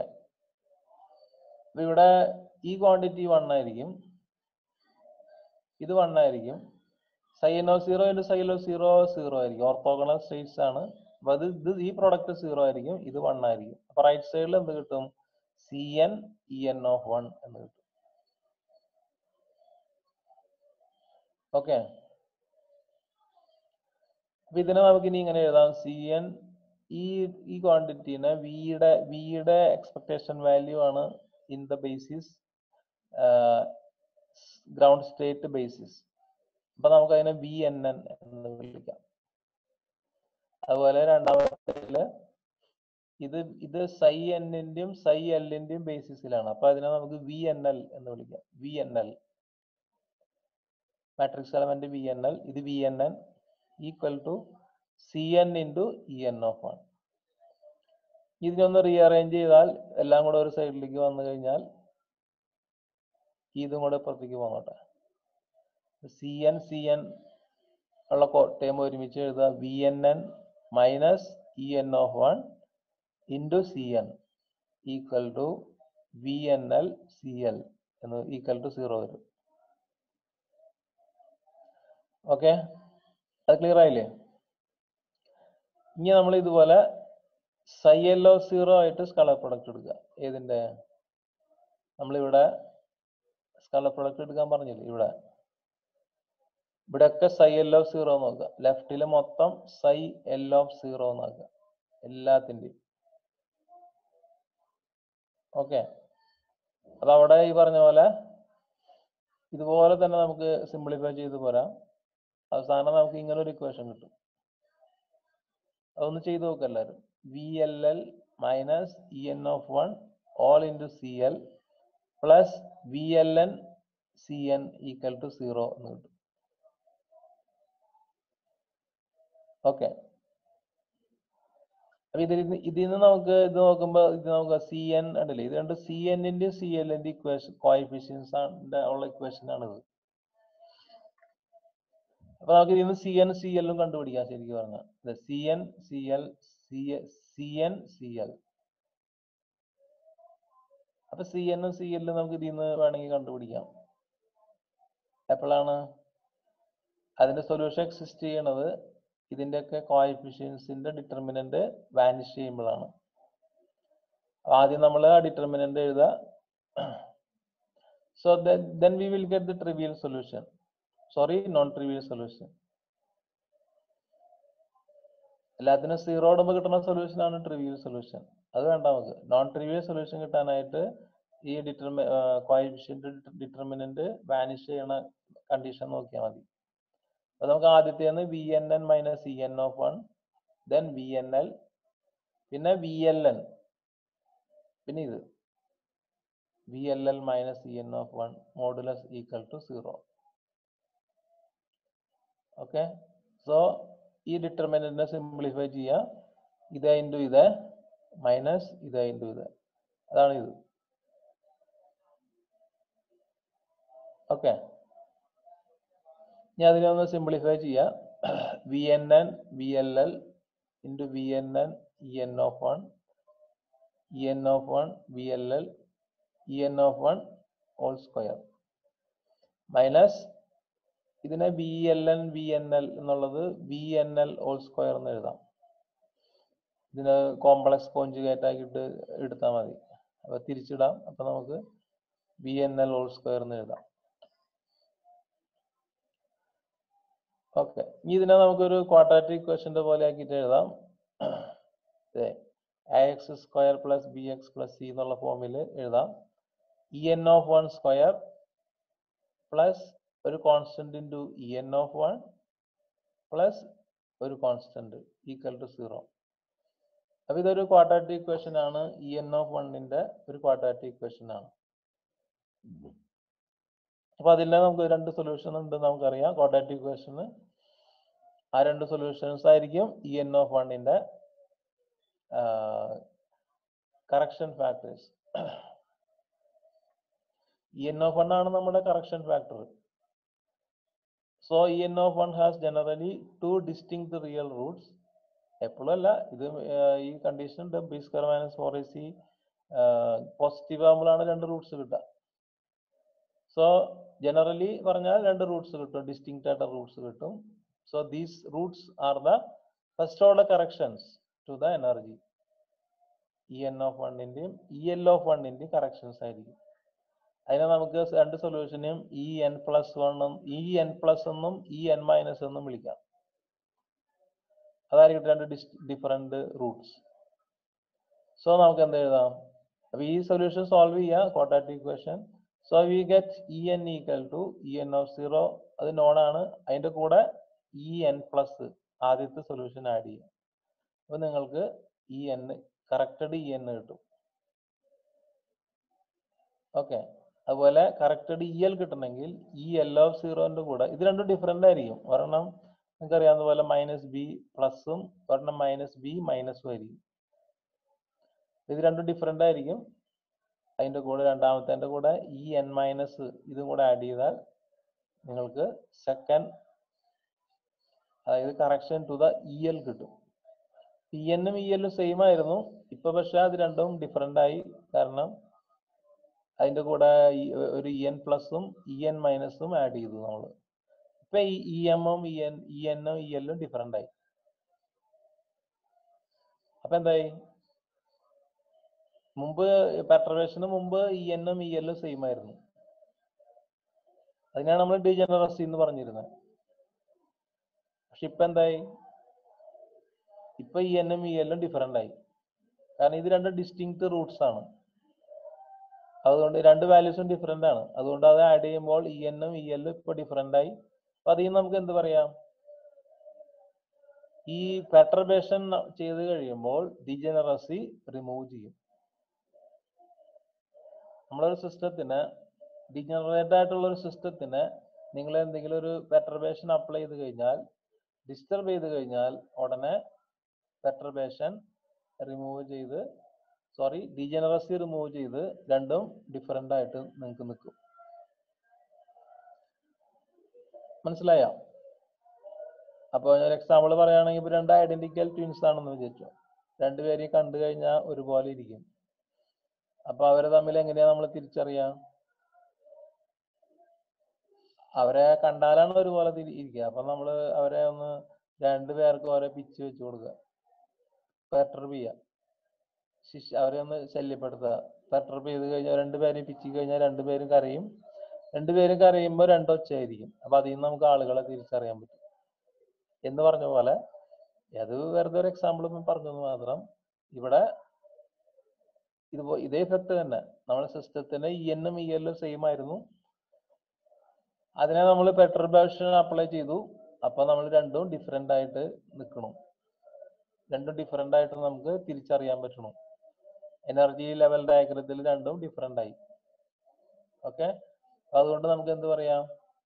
ഇവിടെ ഈ ക്വാണ്ടിറ്റി വൺ ആയിരിക്കും ഇത് വൺ ആയിരിക്കും psi N of zero into psi N of zero zero ആയിരിക്കും ഓർത്തോഗണൽ സ്റ്റേറ്റ്സ് ആണ് അപ്പൊ അത് ഇത് ഈ പ്രോഡക്റ്റ് സീറോ ആയിരിക്കും ഇത് വൺ ആയിരിക്കും അപ്പൊ റൈറ്റ് സൈഡിൽ എന്ത് കിട്ടും C N E N of one എന്ന് കിട്ടും ഓക്കെ അപ്പൊ ഇതിനെ നമുക്ക് ഇനി ഇങ്ങനെ എഴുതാം സി എൻ ഈ ഈ ക്വാണ്ടിറ്റീനെ വിയുടെ വിയുടെ എക്സ്പെക്ടേഷൻ വാല്യൂ ആണ് in the basis ground state basis അപ്പൊ നമുക്ക് അതിനെ വി എൻ എൻ എന്ന് വിളിക്കാം അതുപോലെ രണ്ടാമത്തേല് ഇത് ഇത് സൈ എന്നിന്റെയും സൈ എല്ലിന്റെയും ബേസിസിലാണ് അപ്പൊ അതിനെ നമുക്ക് വി എൻ എൽ എന്ന് വിളിക്കാം V N L matrix element V N L ഇത് V N N equal to C N into E N of one ഇതിനൊന്ന് റീഅറേഞ്ച് ചെയ്താൽ എല്ലാം കൂടെ ഒരു സൈഡിലേക്ക് വന്നു കഴിഞ്ഞാൽ ഇതും കൂടെ പുറത്തേക്ക് പോന്നോട്ടെ സി എൻ സി എൻ ഉള്ള ടേം ഒരുമിച്ച് എഴുതുക V N N minus E N of one into C N equal to V N L C L എന്ന് ഈക്വൽ ടു സീറോ വരും ഓക്കെ അത് ക്ലിയർ ആയില്ലേ ഇനി നമ്മൾ ഇതുപോലെ സൈ എൽ ഓഫ് സീറോ ആയിട്ട് സ്കളർ പ്രൊഡക്റ്റ് എടുക്കുക ഏതിന്റെ നമ്മളിവിടെ സ്കളർ പ്രൊഡക്റ്റ് എടുക്കാൻ പറഞ്ഞില്ലേ ഇവിടെ ഇവിടെയൊക്കെ സൈ എൽ ഓഫ് സീറോ നോക്കുക ലെഫ്റ്റിൽ മൊത്തം സൈ എൽ ഓഫ് സീറോ നോക്കുക എല്ലാത്തിന്റെയും ഓക്കെ അതവിടെ ഈ പറഞ്ഞ പോലെ ഇതുപോലെ തന്നെ നമുക്ക് സിംപ്ലിഫൈ ചെയ്ത് പോരാം അവസാനം നമുക്ക് ഇങ്ങനെ ഒരു ഇക്വേഷൻ കിട്ടും അതൊന്ന് ചെയ്ത് നോക്കുക എല്ലാവരും V L L minus E N of one whole into C L plus V L N C N equal to zero എന്ന് കിട്ടും ഓക്കെ അപ്പൊ ഇതിൽ നിന്ന് ഇതിൽ നിന്ന് നമുക്ക് ഇത് നോക്കുമ്പോൾ ഇത് നമുക്ക് സി എൻ ഉണ്ടല്ലേ ഇത് രണ്ട് സി എന്നിന്റെ സി എല്ലിന്റെ ഇക്വേഷൻ കോയിഫിഷ്യൻസ് ഉള്ള ഇക്വേഷൻ ആണിത് അപ്പൊ നമുക്ക് ഇതിൽ നിന്ന് സി എൻ സി എല്ലും കണ്ടുപിടിക്കാം ശരിക്കും പറഞ്ഞാൽ C N C L C C N C L അപ്പൊ സി എന്നും സി എല്ലും നമുക്ക് ഇതിൽ നിന്ന് വേണമെങ്കിൽ കണ്ടുപിടിക്കാം എപ്പോഴാണ് അതിന്റെ സൊല്യൂഷൻ എക്സിസ്റ്റ് ചെയ്യണത് ഇതിന്റെയൊക്കെ കോയിഫിഷ്യൻസിന്റെ ഡിറ്റർമിനന്റ് വാനിഷ് ചെയ്യുമ്പോഴാണ് ആദ്യം നമ്മൾ ആ ഡിറ്റർമിനന്റ് എഴുതുക so then we will get the trivial solution sorry non trivial solution എല്ലാത്തിനും സീറോ ഇടുമ്പോൾ കിട്ടുന്ന സൊല്യൂഷൻ ആണ് ട്രിവിയൽ സൊല്യൂഷൻ അത് വേണ്ട നമുക്ക് നോൺ ട്രിവിയൽ സൊല്യൂഷൻ കിട്ടാനായിട്ട് ഈ ഡിറ്റർമി കോയിഫിഷ്യന്റ് ഡിറ്റർമിനന്റ് വാനിഷ് ചെയ്യണ കണ്ടീഷൻ നോക്കിയാൽ മതി അപ്പൊ നമുക്ക് ആദ്യത്തേന്ന് V N N minus E N of one then V N L പിന്നെ വി എൽ എൻ പിന്നെ ഇത് V L L minus E N of one modulus equal to zero okay so ഈ ഡിറ്റർമിനന്റിനെ സിംപ്ലിഫൈ ചെയ്യുക ഇത് ഇൻറ്റു ഇത് മൈനസ് ഇത് ഇൻറ്റു ഇത് അതാണ് ഇത് ഓക്കെ ഇനി അതിനെ ഒന്ന് സിംപ്ലിഫൈ ചെയ്യാം V N N V L L into V N N E N of one E N of one V L L E N of one whole square minus ഇതിനെ V L N V N L എന്നുള്ളത് V N L whole square എന്ന് എഴുതാം ഇതിന് കോംപ്ലക്സ് കോഞ്ചുഗേറ്റ് ആക്കിയിട്ട് എടുത്താൽ മതി അപ്പൊ തിരിച്ചിടാം അപ്പൊ നമുക്ക് V N L whole square എന്ന് എഴുതാം ഓക്കെ ഇനി ഇതിനെ നമുക്കൊരു ക്വാഡ്രാറ്റിക് ഇക്വേഷന്റെ പോലെ ആക്കിയിട്ട് എഴുതാം A X square plus B X plus C എന്നുള്ള ഫോമിൽ എഴുതാം E N of one square plus ഒരു constant into E N of one plus ഒരു കോൺസ്റ്റന്റ് ഈക്വൽ ടു സീറോ അപ്പൊ ഇതൊരു ക്വാഡ്രാറ്റിക് ഇക്വേഷൻ ആണ് ഇ എൻ ഓഫ് വണ്ണിന്റെ ഒരു ക്വാഡ്രാറ്റിക് ഇക്വേഷൻ ആണ് അപ്പൊ അതിലെ നമുക്ക് രണ്ട് സൊല്യൂഷൻ ഉണ്ട് നമുക്കറിയാം ക്വാഡ്രാറ്റിക് ഇക്വേഷന് ആ രണ്ട് സൊല്യൂഷൻസ് ആയിരിക്കും ഇ എൻ ഓഫ് വണ്ണിന്റെ correction factors E N of one ആണ് നമ്മുടെ correction factor so E N of one has generally two distinct real roots എപ്പോഴും അല്ല ഇത് ഈ കണ്ടീഷൻ ഉണ്ട് B square minus four A C positive ആകുമ്പോഴാണ് രണ്ട് റൂട്ട്സ് കിട്ടുക സോ ജനറലി പറഞ്ഞാൽ രണ്ട് റൂട്ട്സ് കിട്ടും ഡിസ്റ്റിങ്ക്റ്റ് ആയിട്ട് റൂട്ട്സ് കിട്ടും so these roots are the first order corrections to the energy E N of വണ്ണിന്റെയും ഇ എൽ ഓഫ് വണ്ണിന്റെയും കറക്ഷൻസ് ആയിരിക്കും അതിനെ നമുക്ക് രണ്ട് സൊല്യൂഷനെയും ഇ എൻ പ്ലസ് വണ്ണും ഇ എൻ പ്ലസ് എന്നും ഇ എൻ മൈനസ് എന്നും വിളിക്കാം അതായിരിക്കും രണ്ട് ഡിഫറെന്റ് റൂട്ട്സ് സോ നമുക്ക് എന്ത് എഴുതാം അപ്പൊ ഈ സൊല്യൂഷൻ സോൾവ് ചെയ്യാം quadratic equation so we get E N equal to E N of zero അത് നോൺ ആണ് അതിന്റെ കൂടെ ഇ എൻ പ്ലസ് ആദ്യത്തെ സൊല്യൂഷൻ ആഡ് ചെയ്യാം അപ്പൊ നിങ്ങൾക്ക് E N corrected E N കിട്ടും ഓക്കെ അതുപോലെ കറക്റ്റഡ് ഇ എൽ കിട്ടണമെങ്കിൽ ഈ എൽ ഓഫ് സീറോന്റെ കൂടെ ഇത് രണ്ടും ഡിഫറെന്റ് ആയിരിക്കും ഒരെണ്ണം നിങ്ങൾക്ക് അറിയാവുന്ന പോലെ മൈനസ് ബി പ്ലസും ഒരെണ്ണം മൈനസ് ബി മൈനസും ആയിരിക്കും ഇത് രണ്ടും ഡിഫറെന്റ് ആയിരിക്കും അതിന്റെ കൂടെ രണ്ടാമത്തെ കൂടെ ഇ എൻ മൈനസ് ഇതും കൂടെ ആഡ് ചെയ്താൽ നിങ്ങൾക്ക് സെക്കൻഡ് അതായത് correction to the E L കിട്ടും ഇ എന്നും ഇ എല്ലും സെയിം ആയിരുന്നു ഇപ്പൊ പക്ഷെ അത് രണ്ടും ഡിഫറെന്റ് ആയി കാരണം അതിന്റെ കൂടെ ഈ ഒരു ഇ എൻ പ്ലസും ഇ എൻ മൈനസും ആഡ് ചെയ്തു നമ്മൾ ഇപ്പൊ ഈ ഇ എമ്മും ഇ എൻ ഇ എന്നും ഇ എല്ലും ഡിഫറെന്റ് ആയി അപ്പൊ എന്തായി മുമ്പ് പെട്രവേഷന് മുമ്പ് ഇ എന്നും ഇ എല്ലും സെയിം ആയിരുന്നു അതിനാണ് നമ്മൾ ഡിജനറസി എന്ന് പറഞ്ഞിരുന്നത് പക്ഷെ ഇപ്പൊ എന്തായി ഇപ്പൊ ഇ എന്നും ഇ എല്ലും ഡിഫറെന്റ് ആയി കാരണം ഇത് രണ്ട് ഡിസ്റ്റിങ്ക്ട് റൂട്ട്സ് ആണ് അതുകൊണ്ട് രണ്ട് വാല്യൂസും ഡിഫറെന്റ് ആണ് അതുകൊണ്ട് അത് ആഡ് ചെയ്യുമ്പോൾ ഇ എന്നും ഇ എല്ലും ഇപ്പൊ ഡിഫറെന്റ് ആയി അപ്പൊ അതിൽ നിന്ന് നമുക്ക് എന്ത് പറയാം ഈ പെട്രബേഷൻ ചെയ്ത് കഴിയുമ്പോൾ ഡിജനറസി റിമൂവ് ചെയ്യും നമ്മളൊരു സിസ്റ്റത്തിന് ഡിജനറേറ്റ് ആയിട്ടുള്ള ഒരു സിസ്റ്റത്തിന് നിങ്ങൾ എന്തെങ്കിലും ഒരു പെട്രബേഷൻ അപ്ലൈ ചെയ്ത് കഴിഞ്ഞാൽ ഡിസ്റ്റർബ് ചെയ്ത് കഴിഞ്ഞാൽ ഉടനെ പെട്രബേഷൻ റിമൂവ് ചെയ്ത് സോറി ഡിജനറസി റിമൂവ് ചെയ്ത് രണ്ടും ഡിഫറെന്റ് ആയിട്ട് നിങ്ങൾക്ക് നിൽക്കും മനസ്സിലായോ അപ്പോൾ ഒരു എക്സാമ്പിൾ പറയുകയാണെങ്കിൽ ഇപ്പൊ രണ്ട് ഐഡന്റിക്കൽ ട്വിൻസ് ആണെന്ന് വിചാരിച്ചു രണ്ടുപേരെയും കണ്ടു കഴിഞ്ഞാൽ ഒരുപോലെ ഇരിക്കും അപ്പൊ അവരെ തമ്മിൽ എങ്ങനെയാ നമ്മൾ തിരിച്ചറിയാം അവരെ കണ്ടാലാണ് ഒരുപോലെ തിരി- ഇരിക്കുക അപ്പൊ നമ്മൾ അവരെ ഒന്ന് രണ്ടുപേർക്കും ഓരോ പിച്ച് വെച്ച് കൊടുക്കുക പെർട്ടർബ് ചെയ്യുക ശിക്ഷ അവരെ ഒന്ന് ശല്യപ്പെടുത്തുക പെർട്ടർബ് ചെയ്ത് കഴിഞ്ഞാൽ രണ്ടുപേരെയും പിച്ച് കഴിഞ്ഞാൽ രണ്ടുപേരും കരയും രണ്ടുപേരും കരയുമ്പോൾ രണ്ടൊച്ചയായിരിക്കും അപ്പൊ അതിൽ നിന്ന് നമുക്ക് ആളുകളെ തിരിച്ചറിയാൻ പറ്റും എന്ന് പറഞ്ഞ പോലെ അത് വെറുതെ ഒരു എക്സാമ്പിൾ പറഞ്ഞത് മാത്രം ഇവിടെ ഇത് ഇതേ എഫക്ട് തന്നെ നമ്മുടെ സിസ്റ്റത്തിന് ഇ എന്നും ഇ എല്ലും സെയിം ആയിരുന്നു അതിനെ നമ്മൾ പെട്രബേഷൻ അപ്ലൈ ചെയ്തു അപ്പൊ നമ്മൾ രണ്ടും ഡിഫറെന്റ് ആയിട്ട് നിൽക്കണം രണ്ടും ഡിഫറെന്റ് ആയിട്ട് നമുക്ക് തിരിച്ചറിയാൻ പറ്റണം എനർജി ലെവൽ ഡയഗ്രത്തിൽ രണ്ടും ഡിഫറെന്റ് ആയി ഓക്കെ അതുകൊണ്ട് നമുക്ക് എന്ത് പറയാം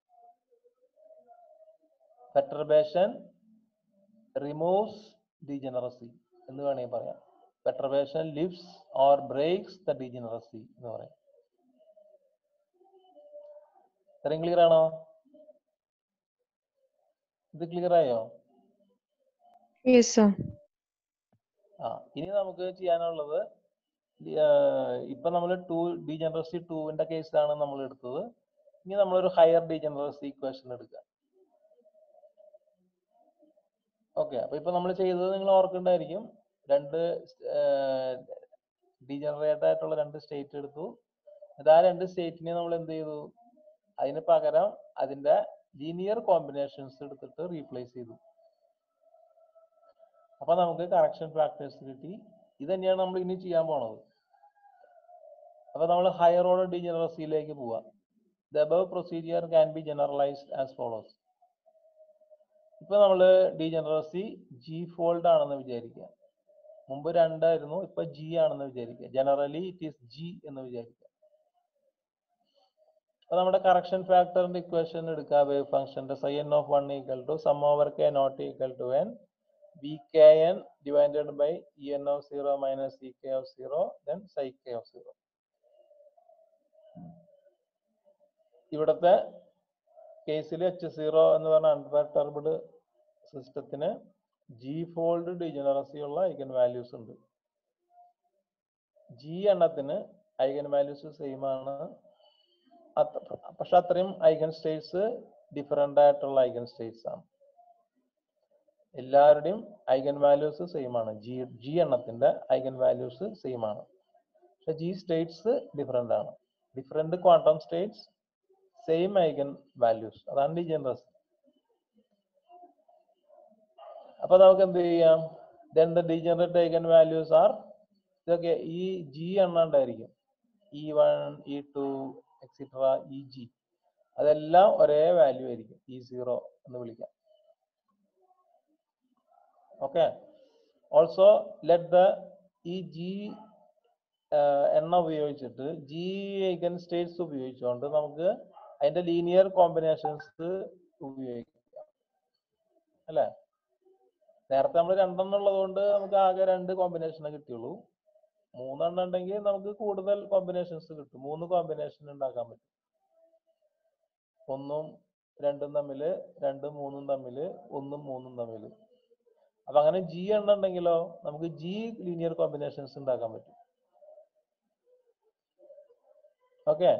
പെട്രബേഷൻ റിമൂവ്സ് ഡിജനറസി എന്ന് വേണമെങ്കിൽ പറയാം perturbation lifts or breaks the degeneracy എന്ന് പറയാം ഇത്രയും ക്ലിയർ ആണോ ഇത് ക്ലിയർ ആയോ Yes, sir. ആ ഇനി നമുക്ക് ചെയ്യാനുള്ളത് ഡി- ആഹ് ഇപ്പൊ നമ്മൾ ടു ഡിജനറസി ടൂവിന്റെ കേസാണ് നമ്മൾ എടുത്തത് ഇനി നമ്മളൊരു ഹയർ ഡിജനറസി ഇക്വേഷൻ എടുക്കുക ഓക്കെ അപ്പൊ ഇപ്പൊ നമ്മൾ ചെയ്തത് നിങ്ങൾ ഓർക്കുന്നുണ്ടായിരിക്കും രണ്ട് ഡിജനറേറ്റ് ആയിട്ടുള്ള രണ്ട് സ്റ്റേറ്റ് എടുത്തു എന്നിട്ട് ആ രണ്ട് സ്റ്റേറ്റിനെ നമ്മൾ എന്ത് ചെയ്തു അതിന് പകരം അതിന്റെ ലീനിയർ കോമ്പിനേഷൻസ് എടുത്തിട്ട് റീപ്ലേസ് ചെയ്തു അപ്പൊ നമുക്ക് കറക്ഷൻ ഫാക്ടേഴ്സ് കിട്ടി ഇത് തന്നെയാണ് നമ്മൾ ഇനി ചെയ്യാൻ പോണത് അപ്പൊ നമ്മൾ ഹയർ ഓർഡർ ഡിജനറസിയിലേക്ക് പോവാം the above procedure can be generalised as follows ഇപ്പൊ നമ്മൾ ഡിജനറസി ജി ഫോൾഡ് ആണെന്ന് വിചാരിക്കുക മുമ്പ് രണ്ടായിരുന്നു ഇപ്പൊ ജി ആണെന്ന് വിചാരിക്കുക ജനറലി ഇറ്റ് ഈസ് ജി എന്ന് വിചാരിക്കുക അപ്പൊ നമ്മുടെ കറക്ഷൻ ഫാക്ടറിന്റെ ഇക്വേഷൻ എടുക്കുക വേവ് ഫംഗ്ഷന്റെ psi N of one equal to sum over K not equal to N V K N divided by E N of zero minus E K of zero then psi K of zero ഇവിടുത്തെ കേസിൽ എച്ച് സീറോ എന്ന് പറഞ്ഞ അൺപെർട്ടർബിഡ് സിസ്റ്റത്തിന് ജി ഫോൾഡ് ഡിജനറസി ഉള്ള ഐഗൻ വാല്യൂസ് ഉണ്ട് ജി എണ്ണത്തിന് ഐഗൻ വാല്യൂസ് സെയിം ആണ് അത്ര- പക്ഷെ അത്രയും ഐഗൻ സ്റ്റേറ്റ്സ് ഡിഫറെന്റ് ആയിട്ടുള്ള ഐഗൻ സ്റ്റേറ്റ്സ് ആണ് എല്ലാവരുടെയും ഐഗൻ വാല്യൂസ് സെയിം ആണ് ജി ജി എണ്ണത്തിന്റെ ഐഗൻ വാല്യൂസ് സെയിം ആണ് പക്ഷെ ജി സ്റ്റേറ്റ്സ് ഡിഫറെന്റ് ആണ് different quantum states same eigen values അതാണ് ഡിജനറസി അപ്പൊ നമുക്ക് എന്ത് ചെയ്യാം then the degenerate eigen values are ഇതൊക്കെ ഈ ജി എണ്ണാണ്ടായിരിക്കും E one E two etcetera E G അതെല്ലാം ഒരേ വാല്യൂ ആയിരിക്കും ഇ സീറോ എന്ന് വിളിക്കാം ഓക്കെ ഓൾസോ ലെറ്റ് ദ ഈ ജി എണ്ണ ഉപയോഗിച്ചിട്ട് ജി ഐഗൻ സ്റ്റേറ്റ്സ് ഉപയോഗിച്ചുകൊണ്ട് നമുക്ക് അതിന്റെ ലീനിയർ കോമ്പിനേഷൻസ് ഉപയോഗിക്കാം അല്ലേ നേരത്തെ നമ്മൾ രണ്ടെണ്ണം ഉള്ളത് കൊണ്ട് നമുക്ക് ആകെ രണ്ട് കോമ്പിനേഷനെ കിട്ടിയുള്ളൂ മൂന്നെണ്ണം ഉണ്ടെങ്കിൽ നമുക്ക് കൂടുതൽ കോമ്പിനേഷൻസ് കിട്ടും മൂന്ന് കോമ്പിനേഷൻ ഉണ്ടാക്കാൻ പറ്റും ഒന്നും രണ്ടും തമ്മില് രണ്ടും മൂന്നും തമ്മില് ഒന്നും മൂന്നും തമ്മില് അപ്പൊ അങ്ങനെ ജി എണ്ണം ഉണ്ടെങ്കിലോ നമുക്ക് ജി ലീനിയർ കോമ്പിനേഷൻസ് ഉണ്ടാക്കാൻ പറ്റും okay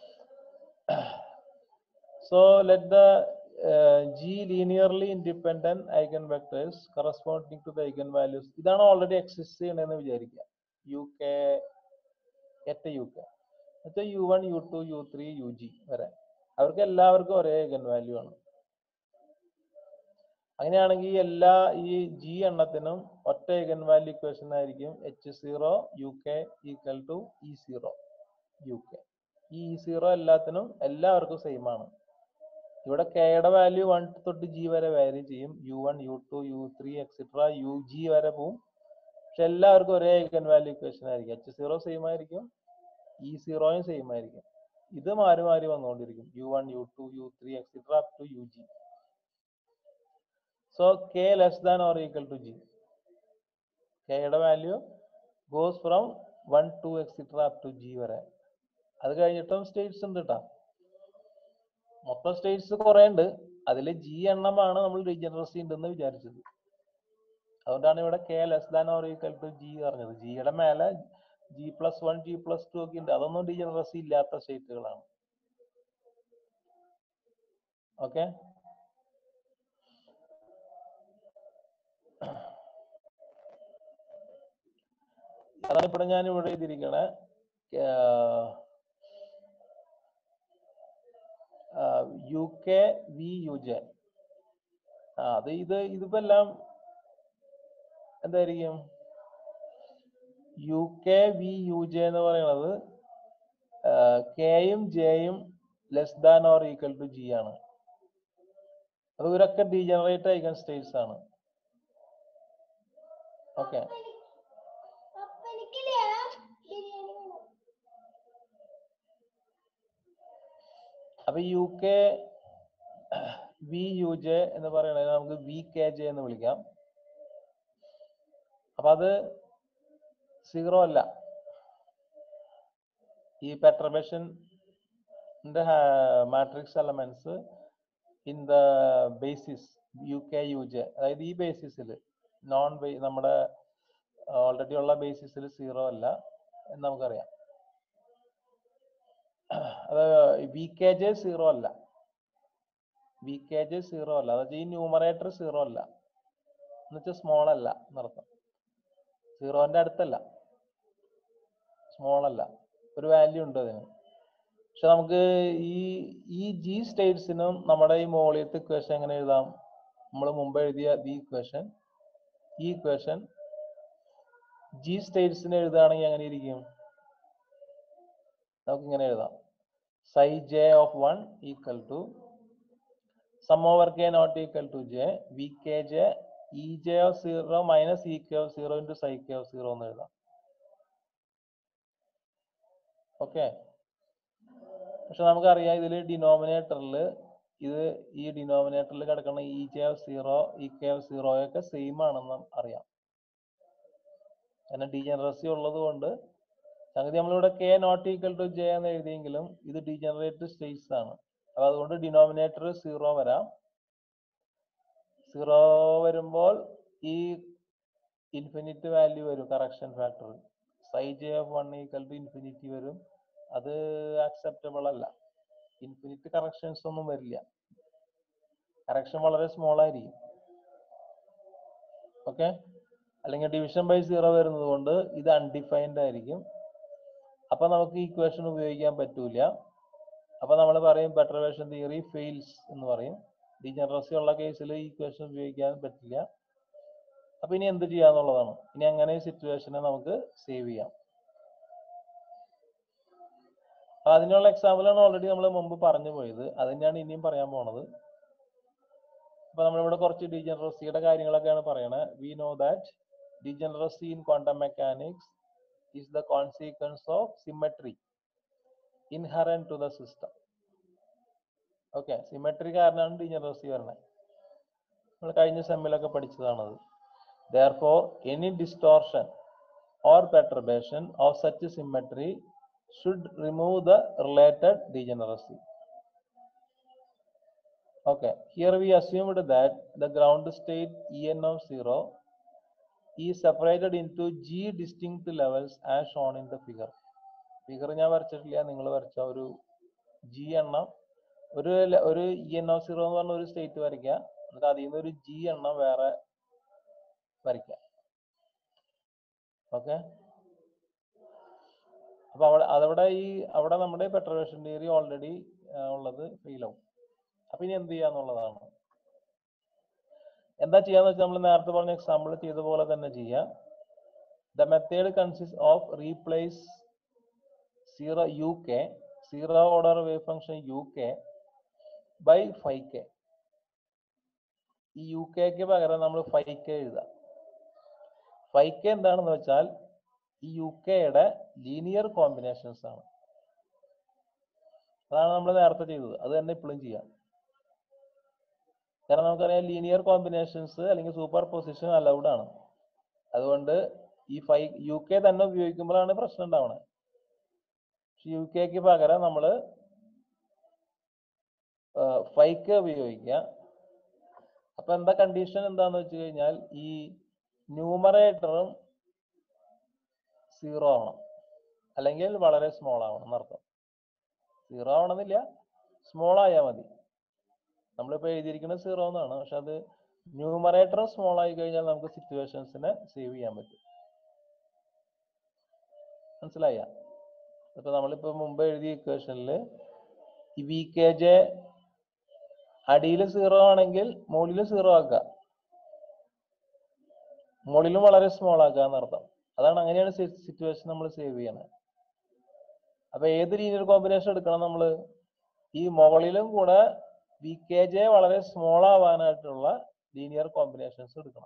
so let the G linearly independent eigen vectors corresponding to the eigen values ഇതാണ് ഓൾറെഡി എക്സിസ്റ്റ് ചെയ്യണമെന്ന് വിചാരിക്കുക U K at U K എന്നുവെച്ചാൽ U one U two U three U G വരെ അവർക്ക് എല്ലാവർക്കും ഒരേ ഐഗൻ വാല്യൂ ആണ് അങ്ങനെയാണെങ്കിൽ എല്ലാ ഈ ജി എണ്ണത്തിനും ഒറ്റ ഐഗൻ വാല്യൂ ഇക്വേഷൻ ആയിരിക്കും H zero U K equal to E zero U K ഈ ഇ സീറോ എല്ലാത്തിനും എല്ലാവർക്കും സെയിം ആണ് ഇവിടെ കെയുടെ വാല്യൂ വൺ തൊട്ട് ജി വരെ വാരി ചെയ്യും U one U two U three etcetera U G വരെ പോവും പക്ഷെ എല്ലാവർക്കും ഒരേ ഐഗൻ വാല്യൂ ഇക്വേഷൻ ആയിരിക്കും എച്ച് സീറോ സെയിം ആയിരിക്കും ഇ സീറോയും സെയിം ആയിരിക്കും ഇത് മാറി മാറി വന്നുകൊണ്ടിരിക്കും U one U two U three etcetera up to U G so K less than or equal to G കെയുടെ value goes from one two etcetera up to G വരെ അത് കഴിഞ്ഞിട്ടും സ്റ്റേറ്റ്സ് ഉണ്ട് കേട്ടോ മൊത്തം സ്റ്റേറ്റ്സ് കുറെ ഉണ്ട് അതിൽ ജി എണ്ണമാണ് നമ്മൾ റീജനറസി ഉണ്ടെന്ന് വിചാരിച്ചത് അതുകൊണ്ടാണ് ഇവിടെ K less than or equal to G പറഞ്ഞത് ജിയുടെ മേലെ G plus one G plus two ഒക്കെ ഉണ്ട് അതൊന്നും ഡീജനറസി ഇല്ലാത്ത സ്റ്റേറ്റുകളാണ് ഓക്കെ അതാണ് ഇവിടെ ഞാൻ ഇവിടെ എഴുതിയിരിക്കണേ U K V U J ആ അത് ഇത് ഇതിപ്പോ എല്ലാം എന്തായിരിക്കും U K V U J എന്ന് പറയുന്നത് കെയും ജെയും less than or equal to G ആണ് അത് ഇവരൊക്കെ ഡീജനറേറ്റ് ഐഗൻ സ്റ്റേറ്റ്സ് ആണ് ഓക്കെ അപ്പൊ U K V U J എന്ന് പറയുന്നത് നമുക്ക് വി കെ ജെ എന്ന് വിളിക്കാം അപ്പൊ അത് സീറോ അല്ല ഈ perturbation matrix elements in the basis U K U J അതായത് ഈ ബേസിസിൽ നോൺ നമ്മുടെ ഓൾറെഡി ഉള്ള ബേസിസിൽ സീറോ അല്ല എന്ന് നമുക്കറിയാം അത് വി കെ ജെ സീറോ അല്ല വി കെ ജെ സീറോ അല്ല അതായത് ഈ ന്യൂമറേറ്റർ സീറോ അല്ല എന്നുവെച്ചാൽ സ്മോൾ അല്ല എന്നർത്ഥം സീറോന്റെ അടുത്തല്ല സ്മോൾ അല്ല ഒരു വാല്യൂ ഉണ്ട് അതിന് പക്ഷെ നമുക്ക് ഈ ഈ ജി സ്റ്റേറ്റ്സിനും നമ്മുടെ ഈ മോളിയത്തെ ഇക്വേഷൻ എങ്ങനെ എഴുതാം നമ്മൾ മുമ്പ് എഴുതിയ ഈ ഇക്വേഷൻ ഈ ഇക്വേഷൻ ജി സ്റ്റേറ്റ്സിന് എഴുതുകയാണെങ്കിൽ എങ്ങനെ ഇരിക്കും നമുക്ക് ഇങ്ങനെ എഴുതാം psi j of 1 equal to sum over k not equal to j vkj ej of 0 minus ek of 0 into psi k of 0 എന്ന് എഴുതാം ഓക്കെ പക്ഷെ നമുക്കറിയാം ഇതിൽ ഡിനോമിനേറ്ററിൽ ഇത് ഈ ഡിനോമിനേറ്ററിൽ കിടക്കുന്ന E J of zero E K of zero ഒക്കെ സെയിം ആണെന്ന് അറിയാം കാരണം ഡീജനറസി ഉള്ളത് കൊണ്ട് സംഗതി നമ്മളിവിടെ K not equal to J എന്ന് എഴുതിയെങ്കിലും ഇത് ഡീജനറേറ്റ് സ്റ്റേറ്റ്സ് ആണ് അപ്പൊ അതുകൊണ്ട് ഡിനോമിനേറ്റർ സീറോ വരാം സീറോ വരുമ്പോൾ ഈ ഇൻഫിനിറ്റ് വാല്യൂ വരും correction factor psi J of one equal to infinity വരും അത് അക്സെപ്റ്റബിൾ അല്ല ഇൻഫിനിറ്റ് കറക്ഷൻസ് ഒന്നും വരില്ല കറക്ഷൻ വളരെ സ്മോൾ ആയിരിക്കും ഓക്കെ അല്ലെങ്കിൽ ഡിവിഷൻ ബൈ സീറോ വരുന്നത് കൊണ്ട് ഇത് അൺഡിഫൈൻഡ് ആയിരിക്കും അപ്പൊ നമുക്ക് ഈ ഇക്വേഷൻ ഉപയോഗിക്കാൻ പറ്റൂല അപ്പൊ നമ്മൾ പറയും പെട്രവേഷൻ തിയറി ഫെയിൽസ് എന്ന് പറയും ഡീജനറസി ഉള്ള കേസിൽ ഈ ഇക്വേഷൻ ഉപയോഗിക്കാൻ പറ്റില്ല അപ്പൊ ഇനി എന്ത് ചെയ്യാന്നുള്ളതാണ് ഇനി അങ്ങനെ സിറ്റുവേഷനെ നമുക്ക് സേവ് ചെയ്യാം അപ്പൊ അതിനുള്ള എക്സാമ്പിൾ ആണ് ഓൾറെഡി നമ്മൾ മുമ്പ് പറഞ്ഞു പോയത് അത് തന്നെയാണ് ഇനിയും പറയാൻ പോണത് അപ്പൊ നമ്മളിവിടെ കുറച്ച് ഡീജനറസിയുടെ കാര്യങ്ങളൊക്കെയാണ് പറയണത് we know that degeneracy in quantum mechanics is the consequence of symmetry inherent to the system. Okay symmetry കാരണമാണ് ഡീജനറസി വരണത് നമ്മൾ കഴിഞ്ഞ സെമ്മിലൊക്കെ പഠിച്ചതാണത് therefore any distortion or perturbation of such symmetry should remove the related degeneracy Okay, here we assumed that the ground state En of 0 is separated into G distinct levels as shown in the figure. Figure ഞാൻ വരച്ചിട്ടില്ല നിങ്ങൾ വരച്ച ഒരു ജി എണ്ണം ഒരു ല- ഒരു ഇ എൻ ഒ സീറോ എന്ന് പറഞ്ഞ ഒരു സ്റ്റേറ്റ് വരയ്ക്കുക എന്നിട്ട് അതിൽ നിന്ന് ഒരു ജി എണ്ണം വേറെ വരയ്ക്കുക ഓക്കെ അപ്പൊ അവിടെ അതവിടെ ഈ അവിടെ നമ്മുടെ പെട്രോവേഷൻ തിയറി ഓൾറെഡി ഉള്ളത് ഫെയിൽ ആവും അപ്പൊ ഇനി എന്ത് ചെയ്യാന്നുള്ളതാണ് എന്താ ചെയ്യാന്ന് വെച്ചാൽ നമ്മൾ നേരത്തെ പറഞ്ഞ എക്സാമ്പിൾ ചെയ്ത പോലെ തന്നെ ചെയ്യാം the method consist of replace zero U K zero order wave function U K by phi K ഈ യു കെക്ക് പകരം നമ്മൾ ഫൈവ് കെ എഴുതാം ഫൈവ് കെ എന്താണെന്ന് വെച്ചാൽ ഈ യു കെയുടെ ലീനിയർ കോമ്പിനേഷൻസ് ആണ് അതാണ് നമ്മൾ നേരത്തെ ചെയ്തത് അത് തന്നെ ഇപ്പോഴും ചെയ്യാം കാരണം നമുക്കറിയാം ലീനിയർ കോമ്പിനേഷൻസ് അല്ലെങ്കിൽ സൂപ്പർ പൊസിഷൻ അലൗഡ് ആണ് അതുകൊണ്ട് ഈ ഫൈവ് യു കെ തന്നെ ഉപയോഗിക്കുമ്പോഴാണ് പ്രശ്നം ഉണ്ടാവണത് പക്ഷെ യു കെക്ക് പകരം നമ്മൾ ഫൈവ് കെ ഉപയോഗിക്കുക അപ്പൊ എന്താ കണ്ടീഷൻ എന്താന്ന് വെച്ച് കഴിഞ്ഞാൽ ഈ ന്യൂമറേറ്ററും സീറോ ആവണം അല്ലെങ്കിൽ വളരെ സ്മോൾ ആവണം എന്നർത്ഥം സീറോ ആവണമെന്നില്ല സ്മോൾ ആയാൽ മതി നമ്മളിപ്പോൾ എഴുതിയിരിക്കുന്നത് സീറോ എന്നാണ് പക്ഷെ അത് ന്യൂമറേറ്ററും സ്മോൾ ആയി കഴിഞ്ഞാൽ നമുക്ക് സിറ്റുവേഷൻസിനെ സേവ് ചെയ്യാൻ പറ്റും മനസ്സിലായ ഇപ്പൊ നമ്മളിപ്പോ മുമ്പ് എഴുതിയ ഇക്വേഷനിൽ ഈ വി കെ ജെ അടിയിൽ സീറോ ആണെങ്കിൽ മുകളിൽ സീറോ ആക്കുക മുകളിലും വളരെ സ്മോൾ ആക്കുക എന്നർത്ഥം അതാണ് അങ്ങനെയാണ് സിറ്റുവേഷൻ നമ്മൾ സേവ് ചെയ്യണത് അപ്പൊ ഏത് ലീനിയർ കോമ്പിനേഷൻ എടുക്കണം നമ്മൾ ഈ മുകളിലും കൂടെ വി കെ ജെ വളരെ സ്മോൾ ആവാനായിട്ടുള്ള ലീനിയർ കോമ്പിനേഷൻസ് എടുക്കണം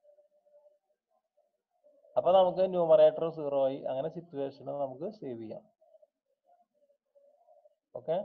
അപ്പൊ നമുക്ക് ന്യൂമറേറ്റർ സീറോ ആയി അങ്ങനെ സിറ്റുവേഷൻ നമുക്ക് സേവ് ചെയ്യാം ഓക്കെ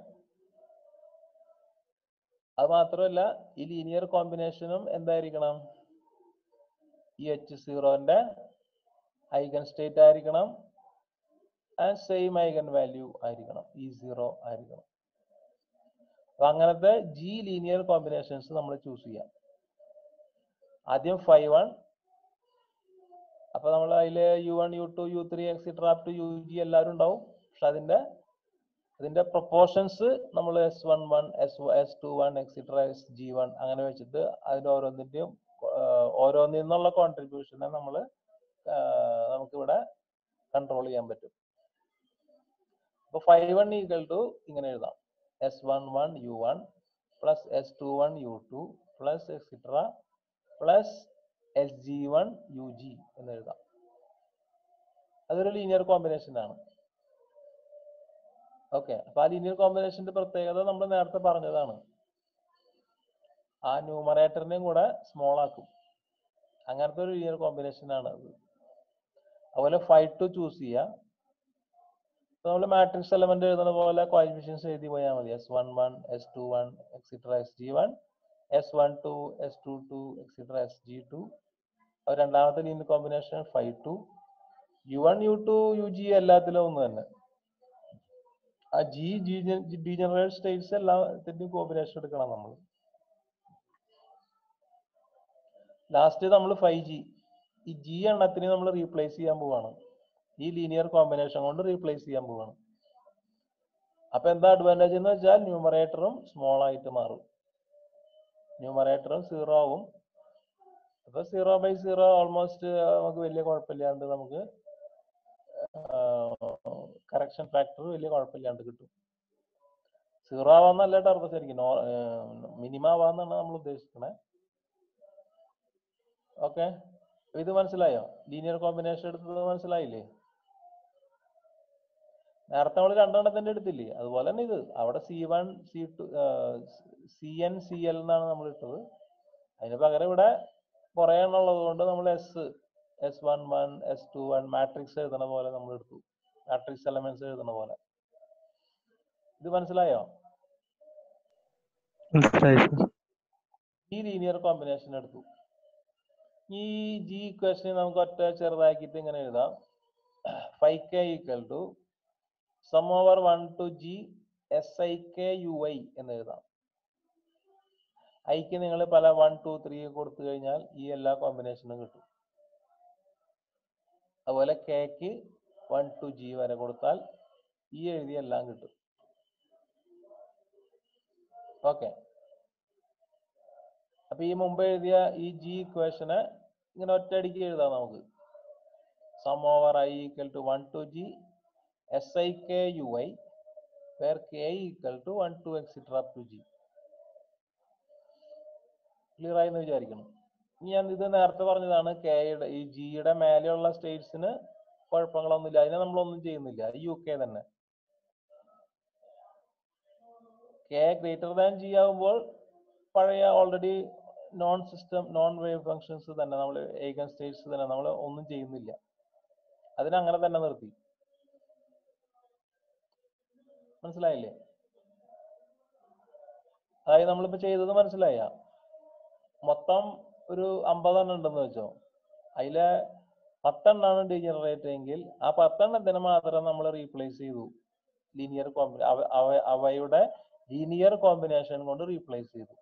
അത് മാത്രമല്ല ഈ ലീനിയർ കോമ്പിനേഷനും എന്തായിരിക്കണം ഈ എച്ച് സീറോന്റെ ഐഗൻ സ്റ്റേറ്റ് ആയിരിക്കണം ആൻഡ് സെയിം ഐഗൻ വാല്യൂ ആയിരിക്കണം ഈ സീറോ ആയിരിക്കണം അപ്പൊ അങ്ങനത്തെ ജി ലീനിയർ കോമ്പിനേഷൻസ് നമ്മൾ ചൂസ് ചെയ്യാം ആദ്യം ഫൈവ് വൺ അപ്പൊ നമ്മൾ അതിൽ U one U two U three extra up to U G എല്ലാവരും ഉണ്ടാവും പക്ഷെ അതിന്റെ അതിന്റെ പ്രൊപ്പോർഷൻസ് നമ്മൾ S one one S S two one extra S G one അങ്ങനെ വെച്ചിട്ട് അതിന്റെ ഓരോന്നിന്റെയും ഓരോന്നിൽ നിന്നുള്ള കോൺട്രിബ്യൂഷനെ നമ്മൾ നമുക്കിവിടെ കൺട്രോൾ ചെയ്യാൻ പറ്റും അപ്പൊ ഫൈവ് വൺ ഈക്വൽ ടു ഇങ്ങനെ എഴുതാം S one one U one plus S two one U two plus extra plus S G one U G എന്ന് എഴുതാം അതൊരു ലീനിയർ കോമ്പിനേഷൻ ആണ് ഓക്കെ അപ്പൊ ആ ലീനിയർ കോമ്പിനേഷന്റെ പ്രത്യേകത നമ്മൾ നേരത്തെ പറഞ്ഞതാണ് ആ ന്യൂമറേറ്ററിനെയും കൂടെ സ്മോൾ ആക്കും അങ്ങനത്തെ ഒരു ലീനിയർ കോമ്പിനേഷൻ ആണ് അത് അതുപോലെ ഫൈവ് ടു ചൂസ് ചെയ്യുക നമ്മൾ മാട്രിക്സ് എലമെന്റ് എഴുതുന്ന പോലെ കോയിഫിഷ്യൻസ് എഴുതി പോയാൽ മതി S one one S two one extra S G one S one two S two two extra S G two രണ്ടാമത്തെ linear combination phi two U one U two U G എല്ലാത്തിലും ഒന്ന് തന്നെ ആ ജി ജി ഡീജനറേറ്റ് സ്റ്റേറ്റ്സ് എല്ലാത്തിന്റെയും കോമ്പിനേഷൻ എടുക്കണം നമ്മൾ ലാസ്റ്റ് നമ്മൾ ഫൈവ് ജി ഈ ജി എണ്ണത്തിന് നമ്മൾ റീപ്ലേസ് ചെയ്യാൻ പോവാണ് ഈ ലീനിയർ കോമ്പിനേഷൻ കൊണ്ട് റീപ്ലേസ് ചെയ്യാൻ പോവാണ് അപ്പൊ എന്താ അഡ്വാൻറ്റേജ് എന്ന് വെച്ചാൽ ന്യൂമറേറ്ററും സ്മോൾ ആയിട്ട് മാറും ന്യൂമറേറ്ററും സീറോ ആവും അപ്പൊ സീറോ ബൈ സീറോ ഓൾമോസ്റ്റ് നമുക്ക് വലിയ കുഴപ്പമില്ലാണ്ട് നമുക്ക് കറക്ഷൻ ഫാക്ടർ വലിയ കുഴപ്പമില്ലാണ്ട് കിട്ടും സീറോ ആവാന്നല്ല ടർബ് ശരിക്കും നോ മിനിമം ആവാന്നാണ് നമ്മൾ ഉദ്ദേശിക്കുന്നത് ഓക്കെ ഇത് മനസ്സിലായോ ലീനിയർ കോമ്പിനേഷൻ എടുത്തത് മനസ്സിലായില്ലേ നേരത്തെ നമ്മൾ രണ്ടെണ്ണത്തിന്റെ എടുത്തില്ലേ അതുപോലെ തന്നെ ഇത് അവിടെ C one C two C N C L എന്നാണ് നമ്മൾ ഇട്ടത് അതിന് പകരം ഇവിടെ കുറെ എണ്ണം ഉള്ളത് കൊണ്ട് നമ്മൾ S S one one S two one matrix എഴുതണ പോലെ നമ്മൾ എടുത്തു മാട്രിക്സ് എലമെന്റ്സ് എഴുതണ പോലെ ഇത് മനസ്സിലായോ മനസ്സിലായി സർ ഈ ലീനിയർ കോമ്പിനേഷൻ എടുത്തു ഈ ജി ഇക്വേഷനെ നമുക്ക് ഒറ്റ ചെറുതാക്കിയിട്ട് ഇങ്ങനെ എഴുതാം phi K equal to sum over one to G S I K U I എന്ന് എഴുതാം ഐക്ക് നിങ്ങൾ പല വൺ ടു ത്രീ കൊടുത്തു കഴിഞ്ഞാൽ ഈ എല്ലാ കോമ്പിനേഷനും കിട്ടും അതുപോലെ കെക്ക് വൺ ടു ജി വരെ കൊടുത്താൽ ഈ എഴുതിയ എല്ലാം കിട്ടും ഓക്കെ അപ്പൊ ഈ മുമ്പ് എഴുതിയ ഈ ജി ഇക്വേഷനെ ഇങ്ങനെ ഒറ്റയടിക്ക് എഴുതാം നമുക്ക് sum over I equal to one to G S I K U I where K equal to one to extra to G clear ആയി എന്ന് വിചാരിക്കണം ഇനി ഞാൻ ഇത് നേരത്തെ പറഞ്ഞതാണ് കെയുടെ ഈ ജിയുടെ മേലെയുള്ള സ്റ്റേറ്റ്സിന് കുഴപ്പങ്ങളൊന്നുമില്ല അതിനെ നമ്മളൊന്നും ചെയ്യുന്നില്ല അത് യു കെ തന്നെ കെ ഗ്രേറ്റർ ദാൻ ജി ആകുമ്പോൾ പഴയ already known system known wave functions തന്നെ നമ്മൾ ഏകൻ സ്റ്റേറ്റ്സ് തന്നെ നമ്മൾ ഒന്നും ചെയ്യുന്നില്ല അതിനെ അങ്ങനെ തന്നെ നിർത്തി മനസ്സിലായില്ലേ അതായത് നമ്മളിപ്പോ ചെയ്തത് മനസ്സിലായ മൊത്തം ഒരു അമ്പതെണ്ണം ഉണ്ടെന്ന് വെച്ചോ അതിലെ പത്തെണ്ണാണ് ഡീജനറേറ്റ് എങ്കിൽ ആ പത്തെണ്ണത്തിന് മാത്രം നമ്മൾ റീപ്ലേസ് ചെയ്തു ലീനിയർ കോമ്പിനേ അവയുടെ ലീനിയർ കോമ്പിനേഷൻ കൊണ്ട് റീപ്ലേസ് ചെയ്തു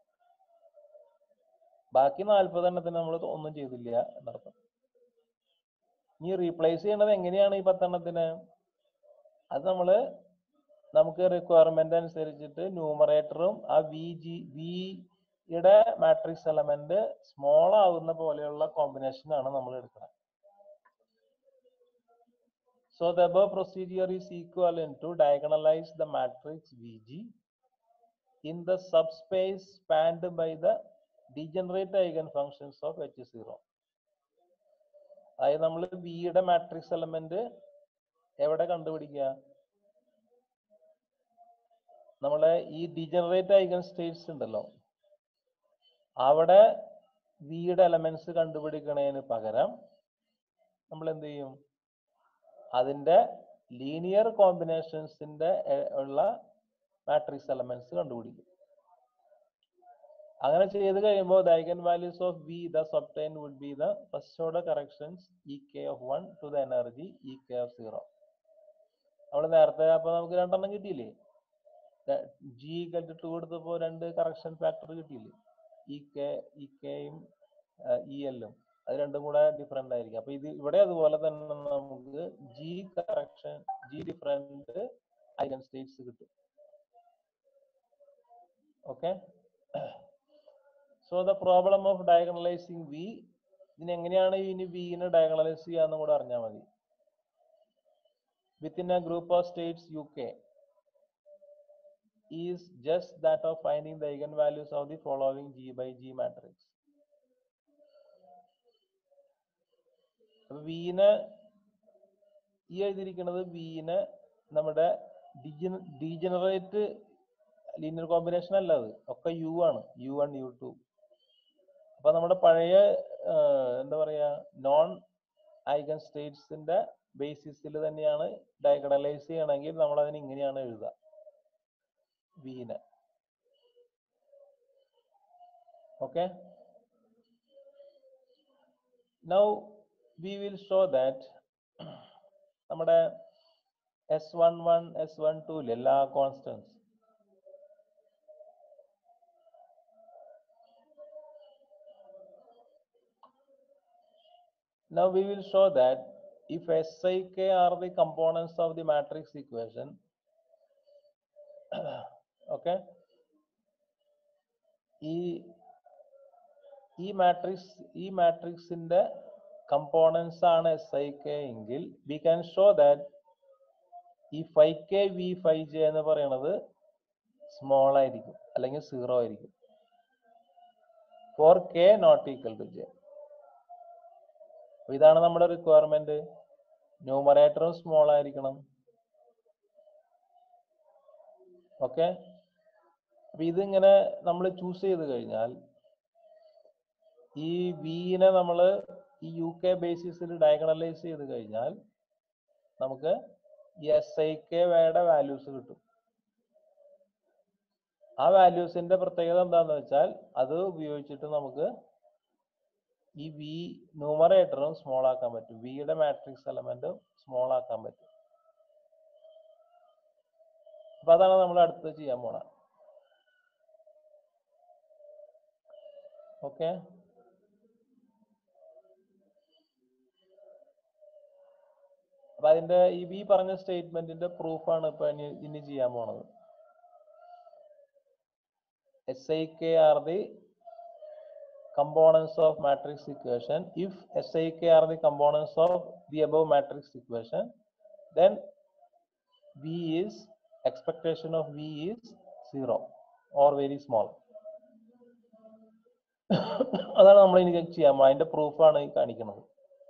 ബാക്കി നാൽപ്പതെണ്ണത്തിന് നമ്മൾ ഒന്നും ചെയ്തില്ല എന്നർത്ഥം ഇനി റീപ്ലേസ് ചെയ്യണത് എങ്ങനെയാണ് ഈ പത്തെണ്ണത്തിന് അത് നമ്മള് നമുക്ക് റിക്വയർമെന്റ് അനുസരിച്ചിട്ട് ന്യൂമറേറ്ററും ആ വി ജി വിയുടെ മാട്രിക്സ് എലമെന്റ് സ്മോൾ ആവുന്ന പോലെയുള്ള കോമ്പിനേഷൻ ആണ് നമ്മൾ എടുക്കുന്നത് So the above procedure is equivalent to diagonalize the matrix VG in the subspace spanned by the degenerate eigenfunctions of H0. അതായത് നമ്മൾ വിയുടെ മാട്രിക്സ് എലമെന്റ് എവിടെ കണ്ടുപിടിക്കുക നമ്മളെ ഈ ഡിജനറേറ്റ് ഐഗൻ സ്റ്റേറ്റ്സ് ഉണ്ടല്ലോ അവിടെ വിയുടെ എലമെന്റ്സ് കണ്ടുപിടിക്കണതിന് പകരം നമ്മൾ എന്ത് ചെയ്യും അതിന്റെ ലീനിയർ കോമ്പിനേഷൻസിന്റെ ഉള്ള മാട്രിക്സ് എലമെന്റ്സ് കണ്ടുപിടിക്കും അങ്ങനെ ചെയ്ത് കഴിയുമ്പോൾ the eigen eigenvalues of V thus obtain would be the first order corrections E K of one to the energy E K of zero നമ്മൾ നേരത്തെ അപ്പൊ നമുക്ക് രണ്ടെണ്ണം കിട്ടിയില്ലേ ജി ഈക്വൽ ടു ടു എടുത്തപ്പോ രണ്ട് കറക്ഷൻ ഫാക്ടർ കിട്ടിയില്ലേ ഇ കെ ഇ കെയും ഇ എല്ലും അത് രണ്ടും കൂടെ ഡിഫറെന്റ് ആയിരിക്കും അപ്പൊ ഇത് ഇവിടെ അതുപോലെ തന്നെ നമുക്ക് G correction G different eigen states കിട്ടും okay so the problem of diagonalizing V ഇതിന് എങ്ങനെയാണ് ഇനി വിനെ ഡയഗണലൈസ് ചെയ്യാന്ന് കൂടെ അറിഞ്ഞാൽ മതി within a group of states U K is just that of finding the eigenvalues of the following G by G matrix. വീന് ഈ എഴുതിയിരിക്കുന്നത് വീന് നമ്മുടെ ഡീജനറേറ്റ് ലീനിയർ കോമ്പിനേഷൻ അല്ല അത് ഒക്കെ യു ആണ് യു വൺ യു ടു അപ്പൊ നമ്മുടെ പഴയ എന്താ പറയാ നോൺ ഐഗൻ സ്റ്റേറ്റ്സിന്റെ ബേസിസിൽ തന്നെയാണ് ഡയഗണലൈസ് ചെയ്യണമെങ്കിൽ നമ്മൾ അതിന് ഇങ്ങനെയാണ് എഴുതുക വീന് okay now we will show that നമ്മുടെ S one one S one two എല്ലാ constants Now we will show that if Sik are the components of the matrix equation, okay, ഈ ഈ മാട്രിക്സ് ഈ മാട്രിക്സിന്റെ കമ്പോണൻസ് ആണ് എസ് ഐ കെ എങ്കിൽ വി ക്യാൻ ഷോ ദാറ്റ് ഈ phi K V phi J എന്ന് പറയുന്നത് സ്മോൾ ആയിരിക്കും അല്ലെങ്കിൽ സീറോ ആയിരിക്കും for K not equal to J ഇതാണ് നമ്മുടെ റിക്വയർമെന്റ് ന്യൂമറേറ്ററും സ്മോൾ ആയിരിക്കണം ഓക്കെ അപ്പൊ ഇതിങ്ങനെ നമ്മൾ ചൂസ് ചെയ്ത് കഴിഞ്ഞാൽ ഈ വിനെ നമ്മൾ ഈ യു കെ ബേസിസിൽ ഡയഗണലൈസ് ചെയ്ത് കഴിഞ്ഞാൽ നമുക്ക് എസ് ഐ കെ വേയുടെ വാല്യൂസ് കിട്ടും ആ വാല്യൂസിന്റെ പ്രത്യേകത എന്താന്ന് വെച്ചാൽ അത് ഉപയോഗിച്ചിട്ട് നമുക്ക് ഈ വി ന്യൂമറേറ്ററും സ്മോൾ ആക്കാൻ പറ്റും വിയുടെ മാട്രിക്സ് എലമെന്റും സ്മോൾ ആക്കാൻ പറ്റും അപ്പൊ അതാണ് നമ്മൾ അടുത്ത് ചെയ്യാൻ പോണ ഓക്കെ അപ്പൊ അതിന്റെ ഈ ഈ പറഞ്ഞ സ്റ്റേറ്റ്മെന്റിന്റെ പ്രൂഫാണ് ഇപ്പൊ ഇനി ഇനി ചെയ്യാൻ പോണത് S I K are the components of matrix equation if SIK are the components of the above matrix equation then V is expectation of V is zero or very small അതാണ് നമ്മൾ ഇനി ചെയ്യാൻ പോകുന്നത്. അതിന്റെ പ്രൂഫാണ് ഈ കാണിക്കുന്നത്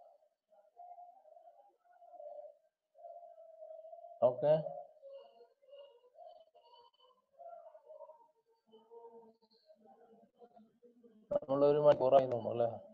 ഓക്കെ നമ്മളൊരു മണിക്കൂറായി തോന്നുന്നു അല്ലേ